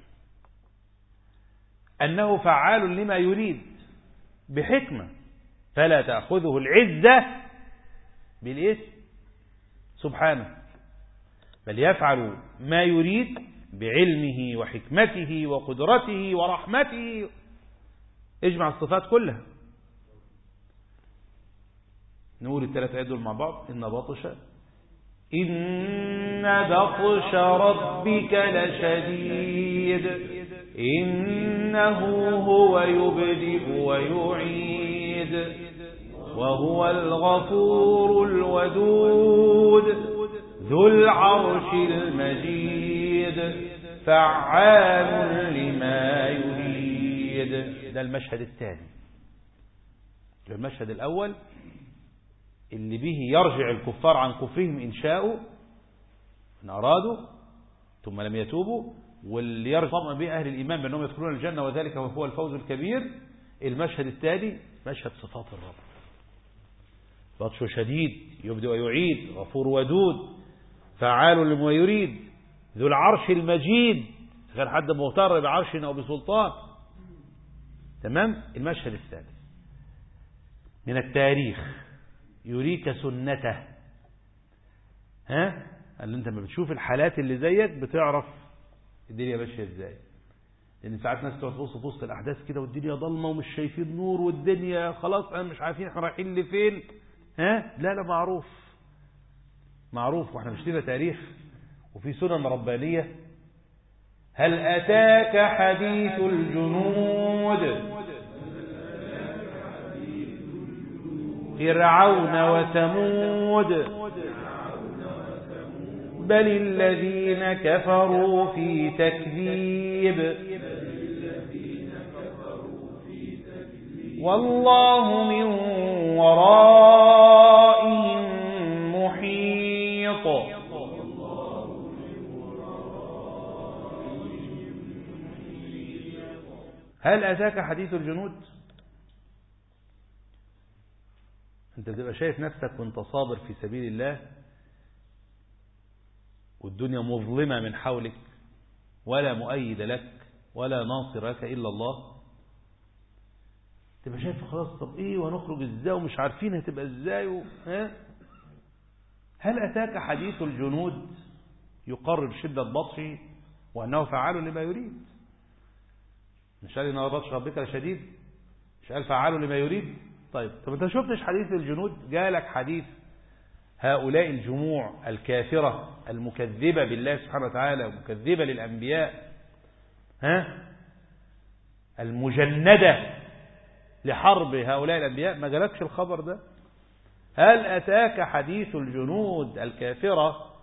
أنه فعال لما يريد بحكمة فلا تأخذه العزة بالإثم سبحانه بل يفعل ما يريد بعلمه وحكمته وقدرته ورحمته اجمع الصفات كلها نقول الثلاث آيات دول مع بعض إن بطش إن بطش ربك لشديد إنه هو يبدئ ويعيد وهو الغفور الودود ذو العرش المجيد فعال لما يريد ده المشهد الثاني المشهد الأول اللي به يرجع الكفار عن كفرهم إن شاءوا إن أرادوا ثم لم يتوبوا واللي يرجع به أهل الإيمان بأنهم يدخلون الجنة وذلك هو الفوز الكبير المشهد الثاني مشهد صفات الرب بطش شديد يبدأ ويعيد غفور ودود فعال لما يريد ذو العرش المجيد غير حد مغتر بعرش أو بسلطان تمام المشهد الثالث من التاريخ يريك سنته ها اللي انت ما بتشوف الحالات اللي زيك بتعرف الدنيا ماشيه ازاي لان ساعات ناس تقعد تبص في وسط الاحداث كده والدنيا ضلمه ومش شايفين نور والدنيا خلاص انا مش عارفين احنا رايحين لفين ها لا لا معروف معروف واحنا مش لنا تاريخ وفي سنن ربانيه هل اتاك حديث الجنود فرعون وثمود بل الذين كفروا في تكذيب والله من ورائهم محيط هل أتاك حديث الجنود انت بتبقى شايف نفسك وانت صابر في سبيل الله والدنيا مظلمة من حولك ولا مؤيد لك ولا ناصر لك إلا الله تبقى شايف خلاص طب ايه ونخرج ازاي ومش عارفين هتبقى ازاي و... ها؟ هل أتاك حديث الجنود يقرر شدة بطشه وأنه فعال لما يريد مش قال إن بطش ربك لشديد مش قال فعال لما يريد طيب طب انت شفتش حديث الجنود جالك حديث هؤلاء الجموع الكافرة المكذبة بالله سبحانه وتعالى ومكذبة للأنبياء ها المجندة لحرب هؤلاء الأنبياء ما جالكش الخبر ده هل أتاك حديث الجنود الكافرة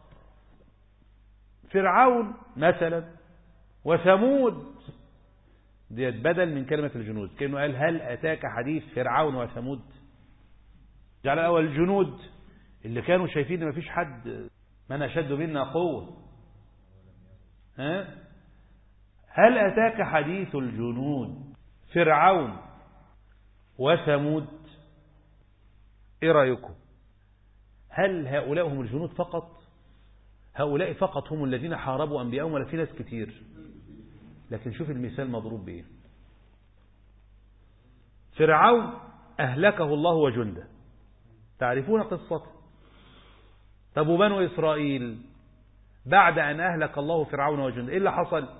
فرعون مثلا وثمود ديت بدل من كلمة الجنود كأنه قال هل أتاك حديث فرعون وثمود جعل الأول الجنود اللي كانوا شايفين ما فيش حد من أشد منا قوة ها هل أتاك حديث الجنود فرعون وثمود ايه رأيكم هل هؤلاء هم الجنود فقط هؤلاء فقط هم الذين حاربوا أنبياءهم ولا في ناس كتير لكن شوف المثال مضروب بإيه فرعون أهلكه الله وجنده تعرفون قصته طب وبنو إسرائيل بعد أن أهلك الله فرعون وجنده إيه اللي حصل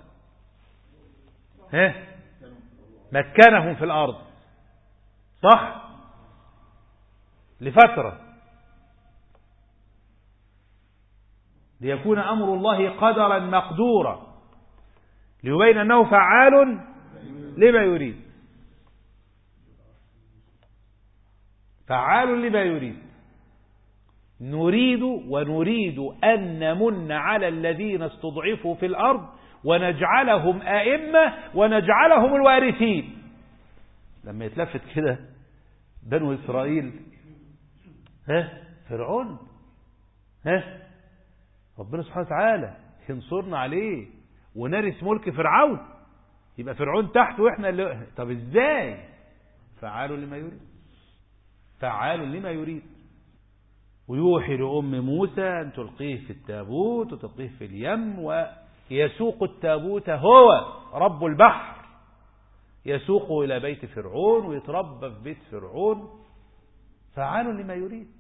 ها مكنهم في الأرض صح لفترة ليكون أمر الله قدرا مقدورا ليبين أنه فعال لما يريد فعال لما يريد نريد ونريد أن نمن على الذين استضعفوا في الأرض ونجعلهم أئمة ونجعلهم الوارثين لما يتلفت كده بنو إسرائيل ها فرعون ها ربنا سبحانه وتعالى ينصرنا عليه ونرث ملك فرعون يبقى فرعون تحت واحنا اللي طب ازاي فعال لما يريد فعال لما يريد ويوحي لأم موسى أن تلقيه في التابوت وتلقيه في اليم ويسوق التابوت هو رب البحر يسوقه إلى بيت فرعون ويتربى في بيت فرعون فعال لما يريد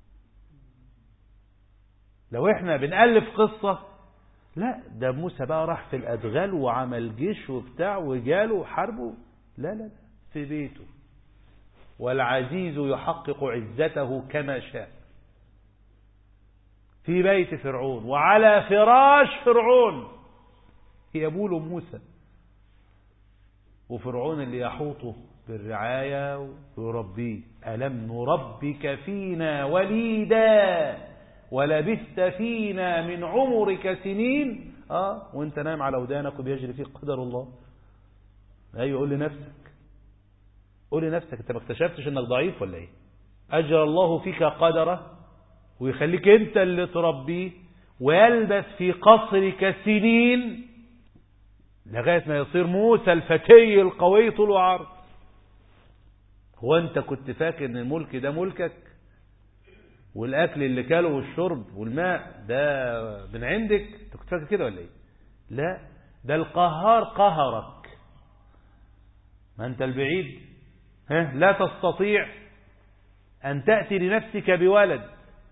لو احنا بنألف قصة لا ده موسى بقى راح في الأدغال وعمل جيش وبتاع وجاله وحاربه لا لا لا في بيته والعزيز يحقق عزته كما شاء في بيت فرعون وعلى فراش فرعون يبول موسى وفرعون اللي يحوطه بالرعاية ويربيه ألم نربك فينا وليدا ولبثت فينا من عمرك سنين اه وانت نايم على ودانك وبيجري فيك قدر الله ايوه قول لنفسك قول لنفسك انت ما اكتشفتش انك ضعيف ولا ايه اجرى الله فيك قدره ويخليك انت اللي تربيه ويلبث في قصرك سنين لغاية ما يصير موسى الفتي القوي طول وعرض هو انت كنت فاكر ان الملك ده ملكك والاكل اللي كاله والشرب والماء ده من عندك انت كنت فاكر كده ولا ايه لا ده القهار قهرك ما انت البعيد ها لا تستطيع ان تأتي لنفسك بولد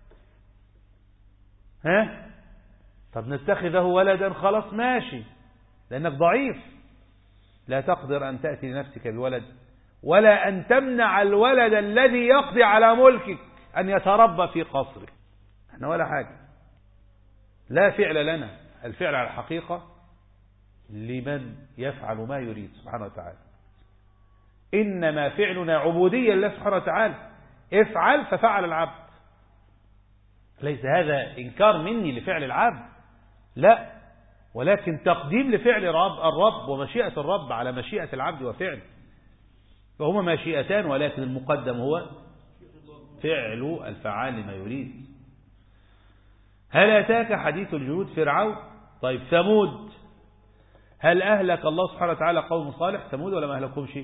ها طب نتخذه ولدا خلاص ماشي لأنك ضعيف لا تقدر أن تأتي لنفسك بولد ولا أن تمنع الولد الذي يقضي على ملكك أن يتربى في قصرك احنا ولا حاجة لا فعل لنا الفعل على الحقيقة لمن يفعل ما يريد سبحانه وتعالى إنما فعلنا عبودية لله سبحانه وتعالى افعل ففعل العبد ليس هذا إنكار مني لفعل العبد لا ولكن تقديم لفعل رب الرب ومشيئة الرب على مشيئة العبد وفعله فهما مشيئتان ولكن المقدم هو فعل الفعال لما يريد هل أتاك حديث الجنود فرعون طيب ثمود هل أهلك الله سبحانه وتعالى قوم صالح ثمود ولا ما أهلكهم شيء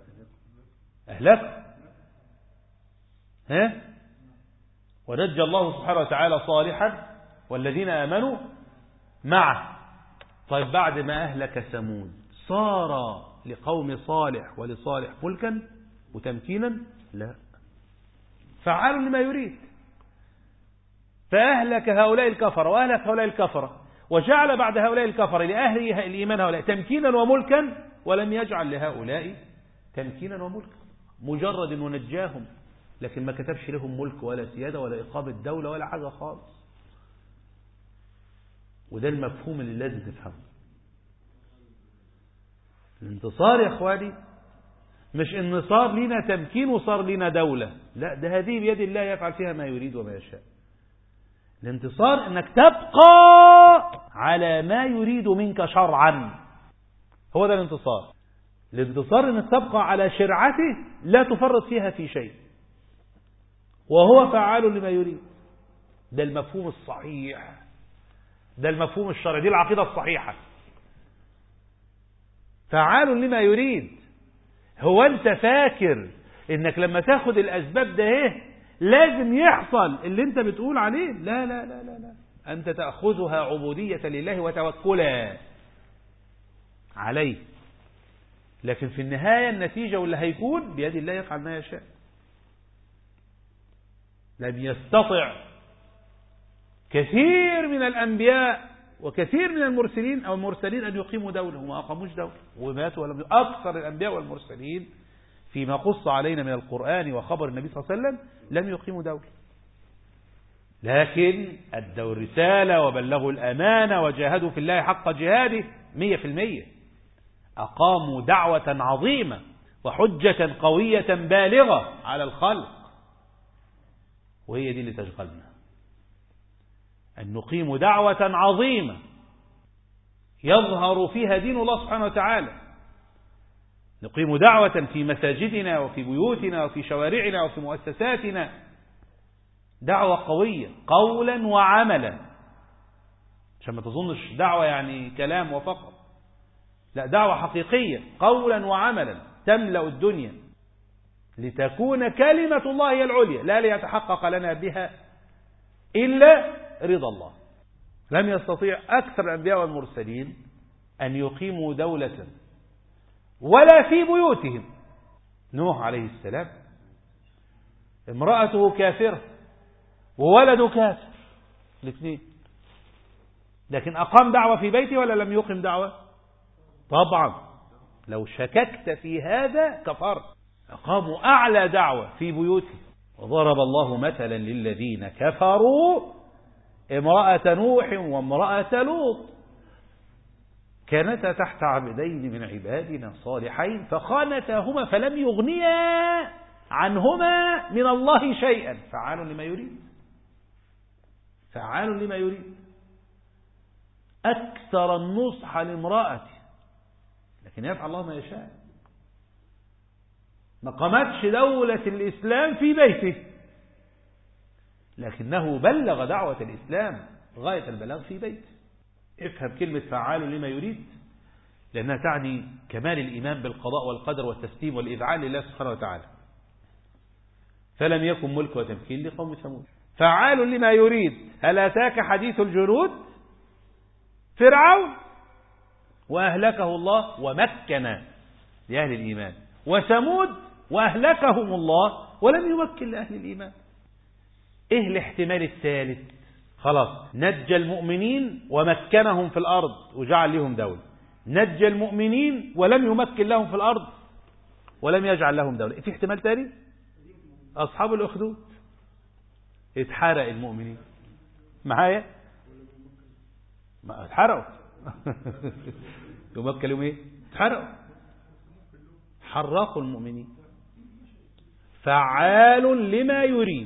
أهلك ها ونجى الله سبحانه وتعالى صالحا والذين آمنوا معه طيب بعد ما أهلك ثمود صار لقوم صالح ولصالح ملكا وتمكينا لا فعال لما يريد فأهلك هؤلاء الكفر وأهلك هؤلاء الكفر وجعل بعد هؤلاء الكفر لأهل الإيمان هؤلاء تمكينا وملكا ولم يجعل لهؤلاء تمكينا وملكا مجرد ونجاهم لكن ما كتبش لهم ملك ولا سيادة ولا إقامة دولة ولا حاجة خالص وده المفهوم اللي لازم تفهمه الانتصار يا اخواني مش ان صار لنا تمكين وصار لنا دولة لا ده هذه بيد الله يفعل فيها ما يريد وما يشاء الانتصار انك تبقى على ما يريد منك شرعا هو ده الانتصار الانتصار انك تبقى على شرعته لا تفرط فيها في شيء وهو فعال لما يريد ده المفهوم الصحيح ده المفهوم الشرعي دي العقيدة الصحيحة فعال لما يريد هو انت فاكر انك لما تاخد الاسباب ده ايه لازم يحصل اللي انت بتقول عليه لا لا لا لا لا انت تأخذها عبودية لله وتوكلا عليه لكن في النهاية النتيجة واللي هيكون بيد الله يفعل ما يشاء لم يستطع كثير من الأنبياء وكثير من المرسلين أو المرسلين أن يقيموا دولة وما أقاموش دولة وماتوا ولم أكثر الأنبياء والمرسلين فيما قص علينا من القرآن وخبر النبي صلى الله عليه وسلم لم يقيموا دولة لكن أدوا الرسالة وبلغوا الأمانة وجاهدوا في الله حق جهاده مية في المية أقاموا دعوة عظيمة وحجة قوية بالغة على الخلق وهي دي اللي تشغلنا أن نقيم دعوة عظيمة يظهر فيها دين الله سبحانه وتعالى نقيم دعوة في مساجدنا وفي بيوتنا وفي شوارعنا وفي مؤسساتنا دعوة قوية قولا وعملا عشان ما تظنش دعوة يعني كلام وفقط لا دعوة حقيقية قولا وعملا تملأ الدنيا لتكون كلمة الله هي العليا لا ليتحقق لنا بها إلا رضا الله لم يستطيع أكثر الأنبياء والمرسلين أن يقيموا دولة ولا في بيوتهم نوح عليه السلام امرأته كافرة وولده كافر الاثنين لكن أقام دعوة في بيته ولا لم يقم دعوة طبعا لو شككت في هذا كفرت أقاموا أعلى دعوة في بيوتهم وضرب الله مثلا للذين كفروا امرأة نوح وامرأة لوط كانتا تحت عبدين من عبادنا صالحين فخانتاهما فلم يغنيا عنهما من الله شيئا فعال لما يريد فعال لما يريد أكثر النصح لامرأته لكن يفعل الله ما يشاء ما قامتش دولة الإسلام في بيته لكنه بلغ دعوة الإسلام غاية البلاغ في بيته افهم كلمة فعال لما يريد لأنها تعني كمال الإيمان بالقضاء والقدر والتسليم والإذعان لله سبحانه وتعالى فلم يكن ملك وتمكين لقوم ثمود فعال لما يريد هل أتاك حديث الجنود فرعون وأهلكه الله ومكن لأهل الإيمان وثمود وأهلكهم الله ولم يمكن لأهل الإيمان إيه الاحتمال الثالث خلاص نجى المؤمنين ومكنهم في الأرض وجعل لهم دولة نجى المؤمنين ولم يمكن لهم في الأرض ولم يجعل لهم دولة في احتمال ثاني أصحاب الأخدود اتحرق المؤمنين معايا ما اتحرقوا يمكن لهم ايه اتحرقوا حرقوا المؤمنين فعال لما يريد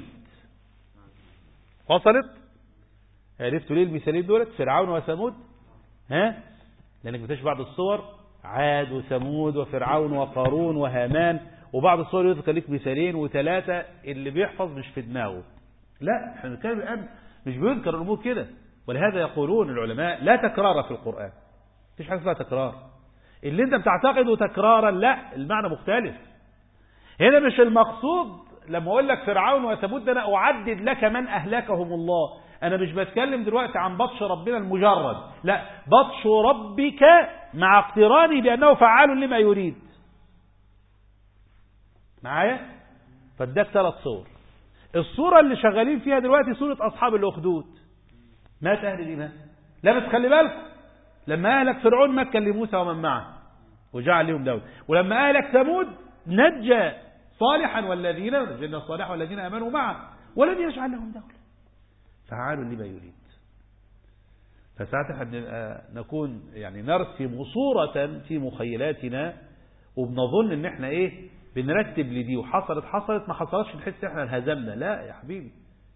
وصلت عرفتوا ليه المثالين دولت فرعون وثمود ها لانك بتشوف بعض الصور عاد وثمود وفرعون وقارون وهامان وبعض الصور يذكر لك مثالين وثلاثة اللي بيحفظ مش في دماغه لا احنا بنتكلم الآن مش بيذكر الأمور كده ولهذا يقولون العلماء لا تكرار في القرآن مفيش حاجة اسمها تكرار اللي انت بتعتقده تكرارا لا المعنى مختلف هنا مش المقصود لما اقول لك فرعون وثمود ده انا اعدد لك من اهلكهم الله انا مش بتكلم دلوقتي عن بطش ربنا المجرد لا بطش ربك مع اقترانه بانه فعال لما يريد معايا فاداك ثلاث صور الصورة اللي شغالين فيها دلوقتي صورة أصحاب الأخدود مات أهل الإيمان لا بس خلي بالكم لما أهلك فرعون مكن لموسى ومن معه وجعل لهم دولة ولما أهلك ثمود نجى صالحا والذين نجينا صالحا والذين امنوا معه ولم يجعل لهم دوله فعال لما يريد فساعتها نكون يعني نرسم صورة في مخيلاتنا وبنظن ان احنا ايه بنرتب لدي وحصلت حصلت ما حصلتش نحس احنا انهزمنا لا يا حبيبي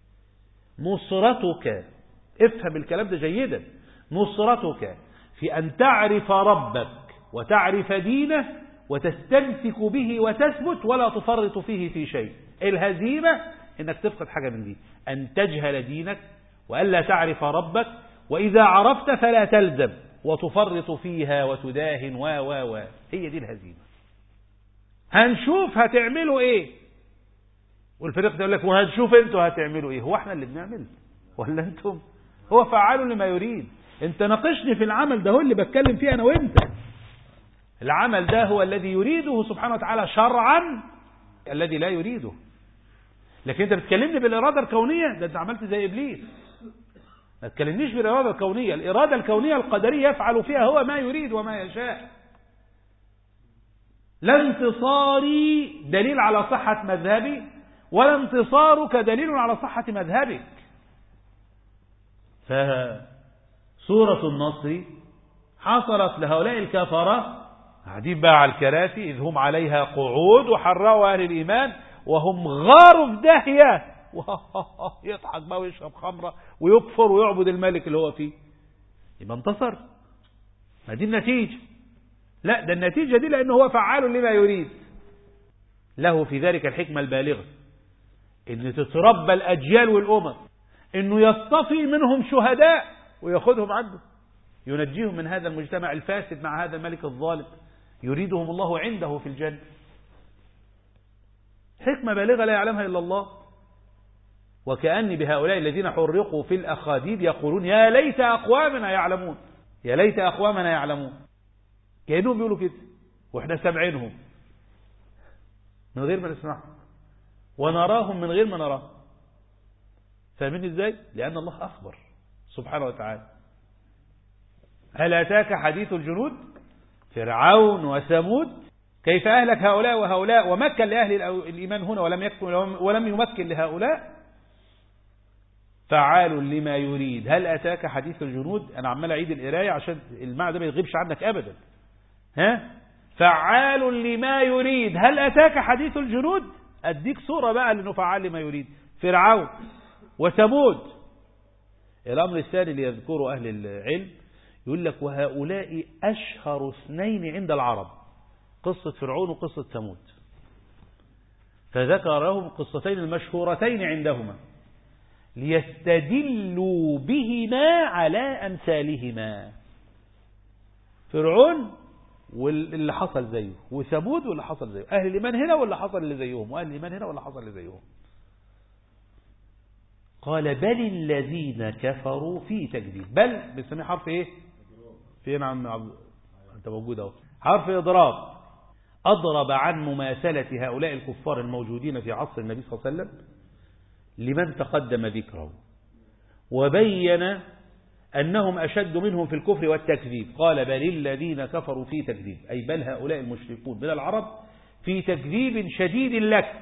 نصرتك افهم الكلام ده جيدا نصرتك في ان تعرف ربك وتعرف دينه وتستمسك به وتثبت ولا تفرط فيه في شيء الهزيمة انك تفقد حاجة من دي ان تجهل دينك وألا تعرف ربك وإذا عرفت فلا تلزم وتفرط فيها وتداهن و و و هي دي الهزيمة هنشوف هتعملوا ايه والفريق يقول لك وهنشوف انتوا هتعملوا ايه هو احنا اللي بنعمل ولا انتم هو فعال لما يريد انت ناقشني في العمل ده هو اللي بتكلم فيه انا وانت العمل ده هو الذي يريده سبحانه وتعالى شرعا الذي لا يريده لكن انت بتكلمني بالإرادة الكونية ده انت عملت زي إبليس ما تكلمنيش بالإرادة الكونية الإرادة الكونية القدرية يفعل فيها هو ما يريد وما يشاء لا انتصاري دليل على صحة مذهبي ولا انتصارك دليل على صحة مذهبك فسورة النصر حصلت لهؤلاء الكفرة قاعدين بقى على الكراسي إذ هم عليها قعود وحروا أهل الإيمان وهم غاروا في داهية يضحك بقى ويشرب خمرة ويكفر ويعبد الملك اللي هو فيه يبقى انتصر ما دي النتيجة لا ده النتيجة دي لأنه هو فعال لما يريد له في ذلك الحكمة البالغة ان تتربى الأجيال والأمم انه يصطفي منهم شهداء وياخذهم عنده ينجيهم من هذا المجتمع الفاسد مع هذا الملك الظالم يريدهم الله عنده في الجنة حكمة بالغة لا يعلمها إلا الله وكأن بهؤلاء الذين حرقوا في الأخاديد يقولون يا ليت أقوامنا يعلمون يا ليت أقوامنا يعلمون كأنهم بيقولوا كده وإحنا سامعينهم من غير ما نسمعهم ونراهم من غير ما نراهم فاهمين ازاي لأن الله أخبر سبحانه وتعالى هل أتاك حديث الجنود فرعون وثمود كيف أهلك هؤلاء وهؤلاء ومكن لأهل الإيمان هنا ولم, يكن ولم يمكن لهؤلاء فعال لما يريد هل أتاك حديث الجنود أنا عمال أعيد القراية عشان المعنى ده ما يغيبش عنك أبدا ها فعال لما يريد هل أتاك حديث الجنود أديك صورة بقى لأنه فعال لما يريد فرعون وثمود الأمر الثاني اللي يذكره أهل العلم يقول لك وهؤلاء أشهر اثنين عند العرب قصة فرعون وقصة ثمود فذكر لهم القصتين المشهورتين عندهما ليستدلوا بهما على أمثالهما فرعون واللي حصل زيه وثمود واللي حصل زيه أهل الإيمان هنا واللي حصل اللي زيهم وأهل الإيمان هنا واللي حصل اللي زيهم قال بل الذين كفروا في تكذيب بل بنسميه حرف ايه فين عم عبد انت موجود اهو حرف اضراب اضرب عن مماثله هؤلاء الكفار الموجودين في عصر النبي صلى الله عليه وسلم لمن تقدم ذكره وبين أنهم أشد منهم في الكفر والتكذيب قال بل الذين كفروا في تكذيب أي بل هؤلاء المشركون من العرب في تكذيب شديد لك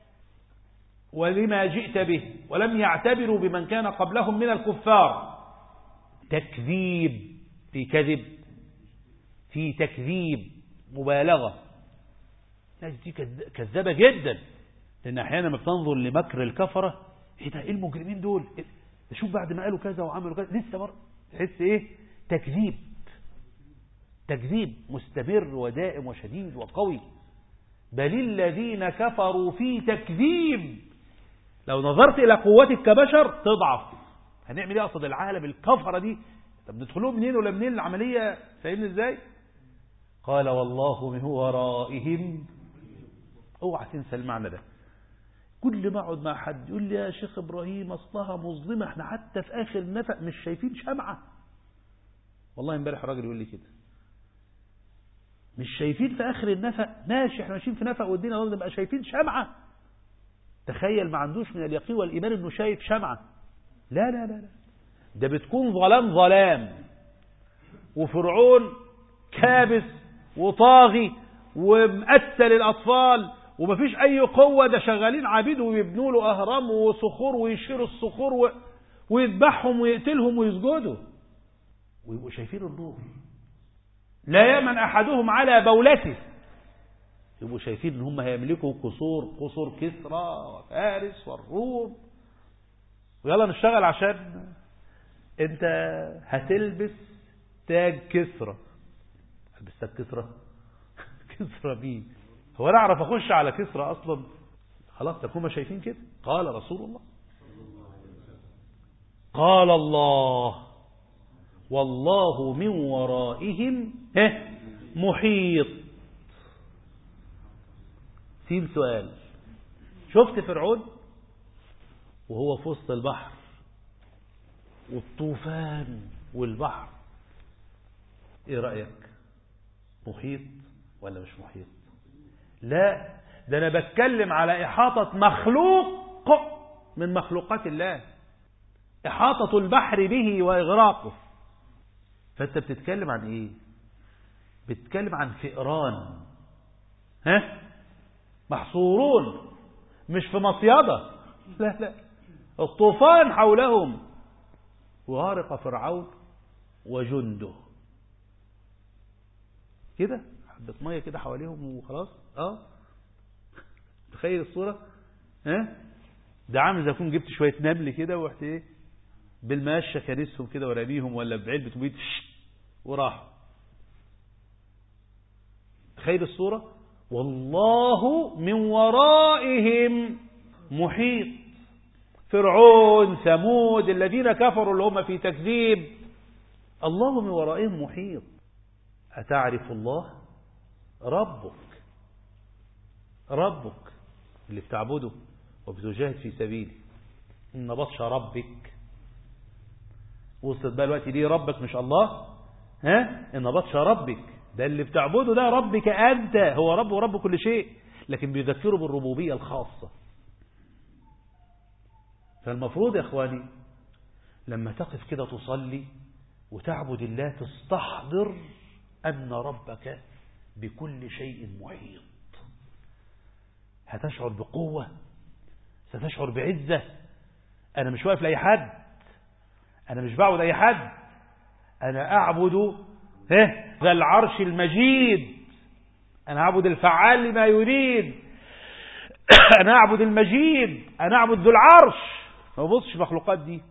ولما جئت به ولم يعتبروا بمن كان قبلهم من الكفار تكذيب في كذب في تكذيب مبالغة الناس دي كذابة جدا لأن أحيانا ما بتنظر لمكر الكفرة ايه ده ايه المجرمين دول إيه شوف بعد ما قالوا كذا وعملوا كذا لسه برضه تحس ايه تكذيب تكذيب مستمر ودائم وشديد وقوي بل الذين كفروا في تكذيب لو نظرت إلى قوتك كبشر تضعف هنعمل ايه اقصد العالم الكفرة دي طب ندخلهم منين ولا منين العملية فاهمني ازاي قال والله من ورائهم اوعى تنسى المعنى ده كل ما اقعد مع حد يقول لي يا شيخ ابراهيم اصلها مظلمه احنا حتى في اخر النفق مش شايفين شمعه والله امبارح راجل يقول لي كده مش شايفين في اخر النفق ماشي احنا ماشيين في نفق والدنيا نبقى شايفين شمعه تخيل ما عندوش من اليقين والايمان انه شايف شمعه لا لا لا لا ده بتكون ظلام ظلام وفرعون كابس وطاغي ومقتل الاطفال ومفيش اي قوة ده شغالين عبيد ويبنوا له اهرام وصخور ويشيروا الصخور و... ويذبحهم ويقتلهم ويسجدوا ويبقوا شايفين النور لا يامن احدهم على بولته يبقوا شايفين ان هم هيملكوا قصور قصور كسرى وفارس والروم ويلا نشتغل عشان انت هتلبس تاج كسرى البس تاج كسرى كسرى مين هو انا اعرف اخش على كسرى اصلا خلاص تكونوا شايفين كده قال رسول الله قال الله والله من ورائهم محيط سين سؤال شفت فرعون وهو في وسط البحر والطوفان والبحر ايه رأيك محيط ولا مش محيط لا ده أنا بتكلم على إحاطة مخلوق من مخلوقات الله إحاطة البحر به وإغراقه فأنت بتتكلم عن إيه بتتكلم عن فئران ها محصورون مش في مصيدة لا لا الطوفان حولهم وغارق فرعون وجنده كده حبة مية كده حواليهم وخلاص اه تخيل الصورة ها ده عامل زي كون جبت شوية نمل كده ورحت ايه بالماشة كنسهم كده ورميهم ولا بعلبة بيت وراح تخيل الصورة والله من ورائهم محيط فرعون ثمود الذين كفروا اللي هم في تكذيب الله من ورائهم محيط أتعرف الله ربك ربك اللي بتعبده وبتجاهد في سبيله إن بطش ربك وصلت بقى الوقت ليه ربك مش الله ها إن بطش ربك ده اللي بتعبده ده ربك أنت هو رب ورب كل شيء لكن بيذكره بالربوبية الخاصة فالمفروض يا اخواني لما تقف كده تصلي وتعبد الله تستحضر أن ربك بكل شيء محيط هتشعر بقوة ستشعر بعزة أنا مش واقف لأي حد أنا مش بعبد أي حد أنا أعبد ذا العرش المجيد أنا أعبد الفعال لما يريد أنا أعبد المجيد أنا أعبد ذو العرش ما ببصش المخلوقات دي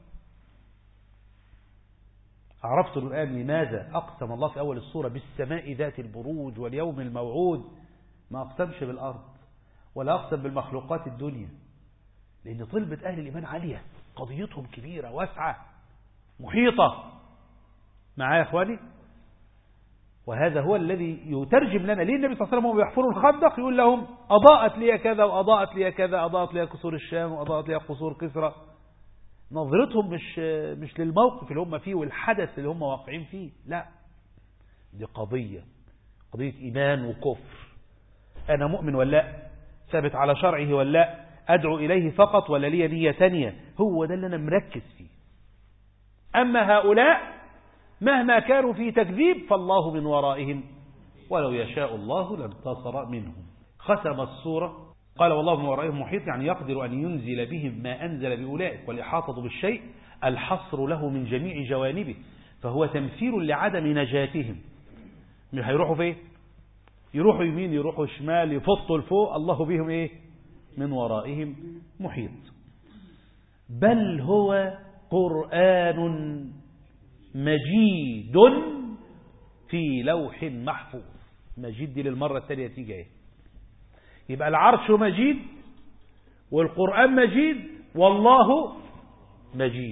عرفت الآن لماذا أقسم الله في أول السورة بالسماء ذات البروج واليوم الموعود ما أقسمش بالأرض ولا أقسم بالمخلوقات الدنيا لأن طلبة أهل الإيمان عالية قضيتهم كبيرة واسعة محيطة معايا يا أخواني وهذا هو الذي يترجم لنا ليه النبي صلى الله عليه وسلم وهو يحفر الخندق يقول لهم أضاءت لي كذا وأضاءت لي كذا أضاءت لي قصور الشام وأضاءت لي قصور كسرى نظرتهم مش مش للموقف اللي هم فيه والحدث اللي هم واقعين فيه لا دي قضية قضية إيمان وكفر أنا مؤمن ولا لا ثابت على شرعه ولا لا أدعو إليه فقط ولا لي نية تانية هو ده اللي أنا مركز فيه أما هؤلاء مهما كانوا في تكذيب فالله من ورائهم ولو يشاء الله لانتصر منهم ختم السورة قال والله من ورائهم محيط يعني يقدر أن ينزل بهم ما أنزل بأولئك والإحاطة بالشيء الحصر له من جميع جوانبه فهو تمثيل لعدم نجاتهم مش هيروحوا فين يروحوا يمين يروحوا شمال يفطوا لفوق الله بهم ايه من ورائهم محيط بل هو قرآن مجيد في لوح محفوظ مجيد دي للمرة الثانية تيجي ايه يبقى العرش مجيد والقرآن مجيد والله مجيد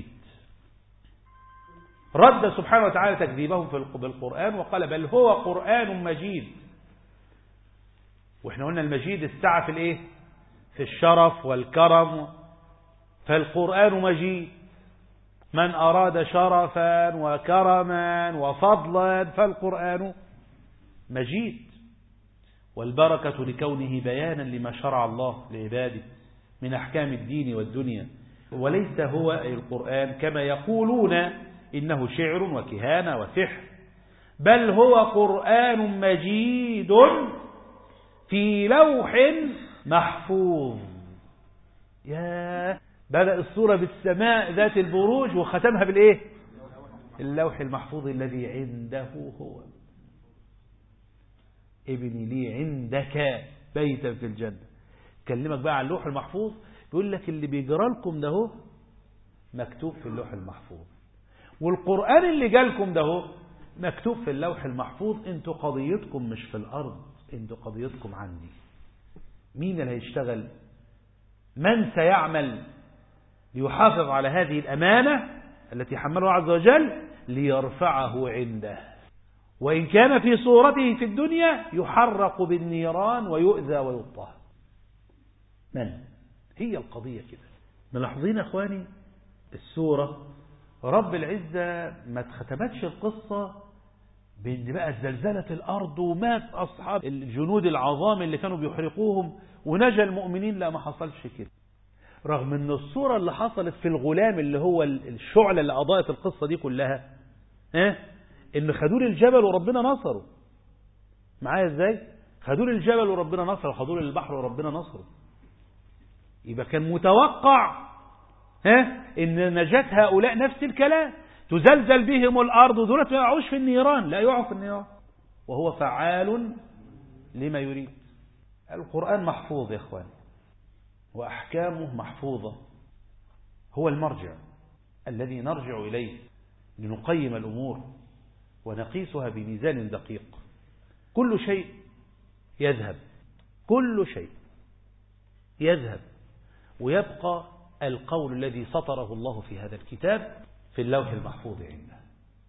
رد سبحانه وتعالى تكذيبهم بالقرآن وقال بل هو قرآن مجيد واحنا قلنا المجيد السعة في الايه في الشرف والكرم فالقرآن مجيد من أراد شرفا وكرما وفضلا فالقرآن مجيد والبركة لكونه بيانا لما شرع الله لعباده من أحكام الدين والدنيا وليس هو أي القرآن كما يقولون إنه شعر وكهانة وسحر بل هو قرآن مجيد في لوح محفوظ يا بدأ الصورة بالسماء ذات البروج وختمها بالإيه اللوح المحفوظ الذي عنده هو ابني لي عندك بيتا في الجنة كلمك بقى عن اللوح المحفوظ بيقول لك اللي بيجرى لكم ده هو مكتوب في اللوح المحفوظ والقرآن اللي جالكم ده هو مكتوب في اللوح المحفوظ انتوا قضيتكم مش في الأرض انتوا قضيتكم عندي مين اللي هيشتغل من سيعمل ليحافظ على هذه الأمانة التي حمله عز وجل ليرفعه عنده وإن كان في صورته في الدنيا يحرق بالنيران ويؤذى ويضطهد من؟ هي القضية كده ملاحظين أخواني السورة رب العزة ما اتختمتش القصة بأن بقى زلزلة الأرض ومات أصحاب الجنود العظام اللي كانوا بيحرقوهم ونجا المؤمنين لا ما حصلش كده رغم ان الصورة اللي حصلت في الغلام اللي هو الشعلة اللي أضاءت القصة دي كلها اه ان خدوا الجبل وربنا نصره معايا ازاي خدوا الجبل وربنا نصره خدوا البحر وربنا نصره يبقى كان متوقع ها ان نجاة هؤلاء نفس الكلام تزلزل بهم الارض دول ما يقعوش في النيران لا يقعوا في النيران وهو فعال لما يريد القرآن محفوظ يا اخوان واحكامه محفوظة هو المرجع الذي نرجع اليه لنقيم الامور ونقيسها بميزان دقيق كل شيء يذهب كل شيء يذهب ويبقى القول الذي سطره الله في هذا الكتاب في اللوح المحفوظ عنده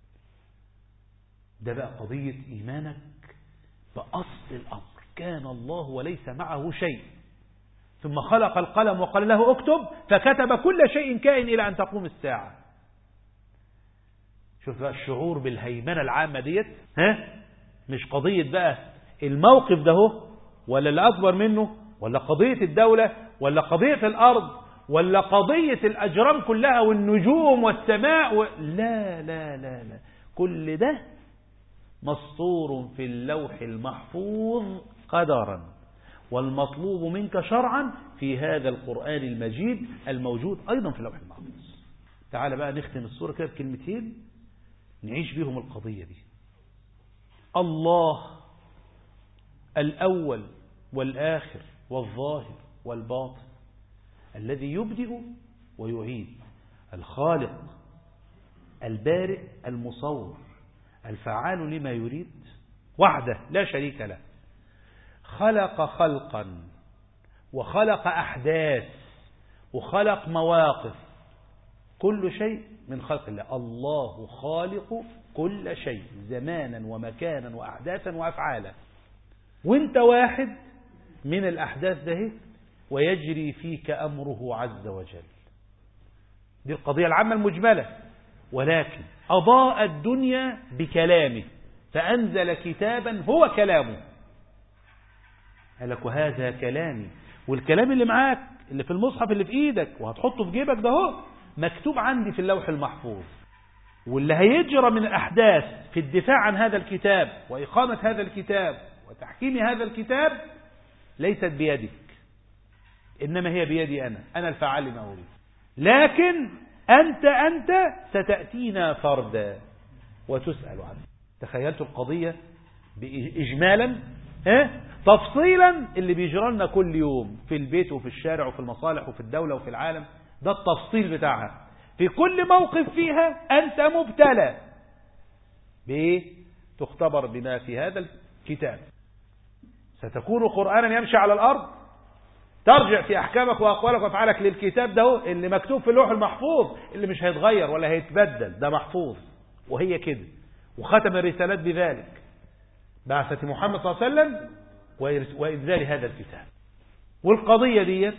ده بقى قضية إيمانك بأصل الأمر كان الله وليس معه شيء ثم خلق القلم وقال له اكتب فكتب كل شيء كائن إلى أن تقوم الساعة شوف بقى الشعور بالهيمنة العامة ديت ها مش قضية بقى الموقف ده هو ولا اللي أكبر منه ولا قضية الدولة ولا قضية الأرض ولا قضية الأجرام كلها والنجوم والسماء و... لا لا لا لا كل ده مسطور في اللوح المحفوظ قدرا والمطلوب منك شرعا في هذا القرآن المجيد الموجود أيضا في اللوح المحفوظ تعال بقى نختم الصورة كده بكلمتين نعيش بهم القضية دي الله الأول والآخر والظاهر والباطن الذي يبدئ ويعيد الخالق البارئ المصور الفعال لما يريد وحده لا شريك له خلق خلقا وخلق أحداث وخلق مواقف كل شيء من خلق الله الله خالق كل شيء زمانا ومكانا وأحداثا وأفعالا وانت واحد من الأحداث ده ويجري فيك أمره عز وجل دي القضية العامة المجملة ولكن أضاء الدنيا بكلامه فأنزل كتابا هو كلامه قال لك وهذا كلامي والكلام اللي معاك اللي في المصحف اللي في ايدك وهتحطه في جيبك ده هو مكتوب عندي في اللوح المحفوظ واللي هيجرى من الأحداث في الدفاع عن هذا الكتاب وإقامة هذا الكتاب وتحكيم هذا الكتاب ليست بيدك إنما هي بيدي أنا أنا الفعال لما أريد لكن أنت أنت ستأتينا فردا وتسأل عنه تخيلت القضية إجمالا ها؟ تفصيلا اللي بيجرى لنا كل يوم في البيت وفي الشارع وفي المصالح وفي الدولة وفي العالم ده التفصيل بتاعها في كل موقف فيها أنت مبتلى بإيه تختبر بما في هذا الكتاب ستكون قرآنا يمشي على الأرض ترجع في أحكامك وأقوالك وأفعالك للكتاب ده اللي مكتوب في اللوح المحفوظ اللي مش هيتغير ولا هيتبدل ده محفوظ وهي كده وختم الرسالات بذلك بعثة محمد صلى الله عليه وسلم وإنزال هذا الكتاب والقضية ديت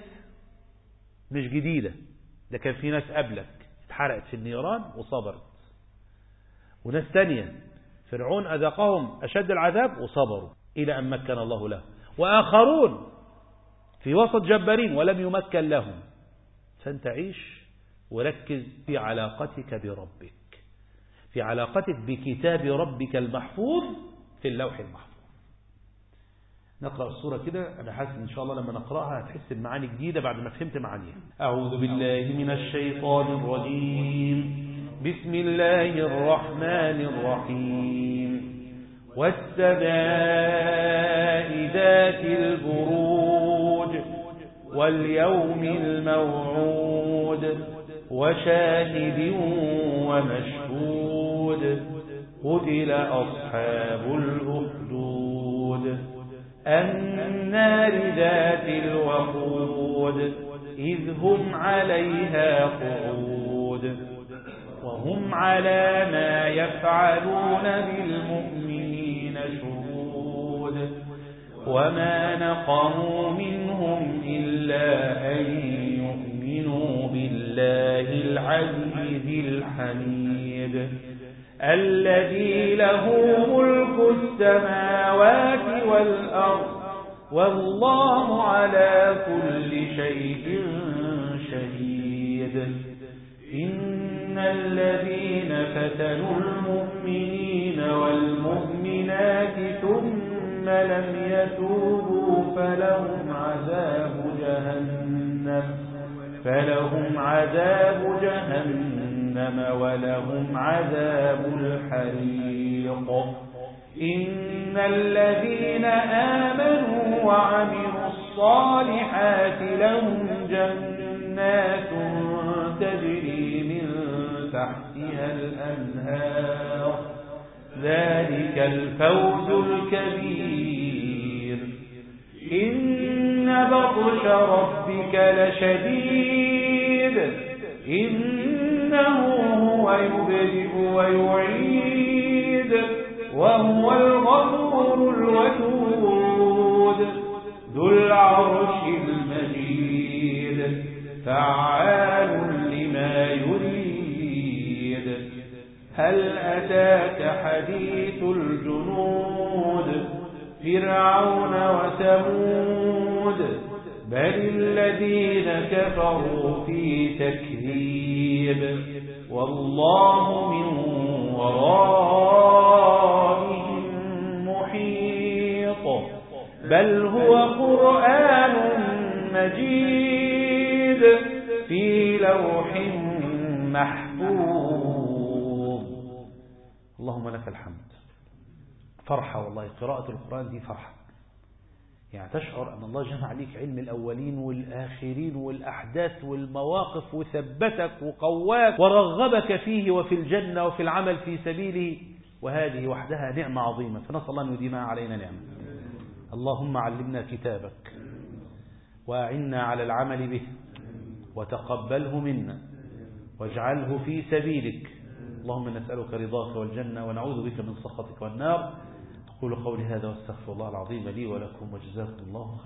مش جديدة ده كان في ناس قبلك اتحرقت في النيران وصبرت وناس تانية فرعون أذاقهم أشد العذاب وصبروا إلى أن مكن الله له وآخرون في وسط جبارين ولم يمكن لهم فأنت عيش وركز في علاقتك بربك في علاقتك بكتاب ربك المحفوظ في اللوح المحفوظ نقرأ الصورة كده أنا حاسس إن شاء الله لما نقرأها هتحس بمعاني جديدة بعد ما فهمت معانيها أعوذ بالله من الشيطان الرجيم بسم الله الرحمن الرحيم والسماء ذات البروج واليوم الموعود وشاهد ومشهود قتل أصحاب الأخدود النار ذات الوقود إذ هم عليها قعود وهم على ما يفعلون بالمؤمنين شهود وما نقموا منهم إلا أن يؤمنوا بالله العزيز الحميد الذي له ملك السماوات والأرض والله على كل شيء شهيد إن الذين فتنوا المؤمنين والمؤمنات ثم لم يتوبوا فلهم عذاب جهنم فلهم عذاب جهنم ولهم عذاب الحريق إن الذين آمنوا وعملوا الصالحات لهم جنات تجري من تحتها الأنهار ذلك الفوز الكبير إن بطش ربك لشديد إنه هو يبدئ ويعيد وهو الغفور الودود ذو العرش المجيد فعال لما يريد هل أتاك حديث الجنود فرعون وثمود بل الذين كفروا في تكذيب والله من ورائهم محيط بل هو قرآن مجيد في لوح محفوظ اللهم لك الحمد فرحة والله قراءة القرآن دي فرحة يعني تشعر أن الله جمع عليك علم الأولين والآخرين والأحداث والمواقف وثبتك وقواك ورغبك فيه وفي الجنة وفي العمل في سبيله وهذه وحدها نعمة عظيمة فنسأل الله أن يديمها علينا نعمة اللهم علمنا كتابك وأعنا على العمل به وتقبله منا واجعله في سبيلك اللهم نسألك رضاك والجنة ونعوذ بك من سخطك والنار أقول قولي هذا واستغفر الله العظيم لي ولكم وجزاكم الله خير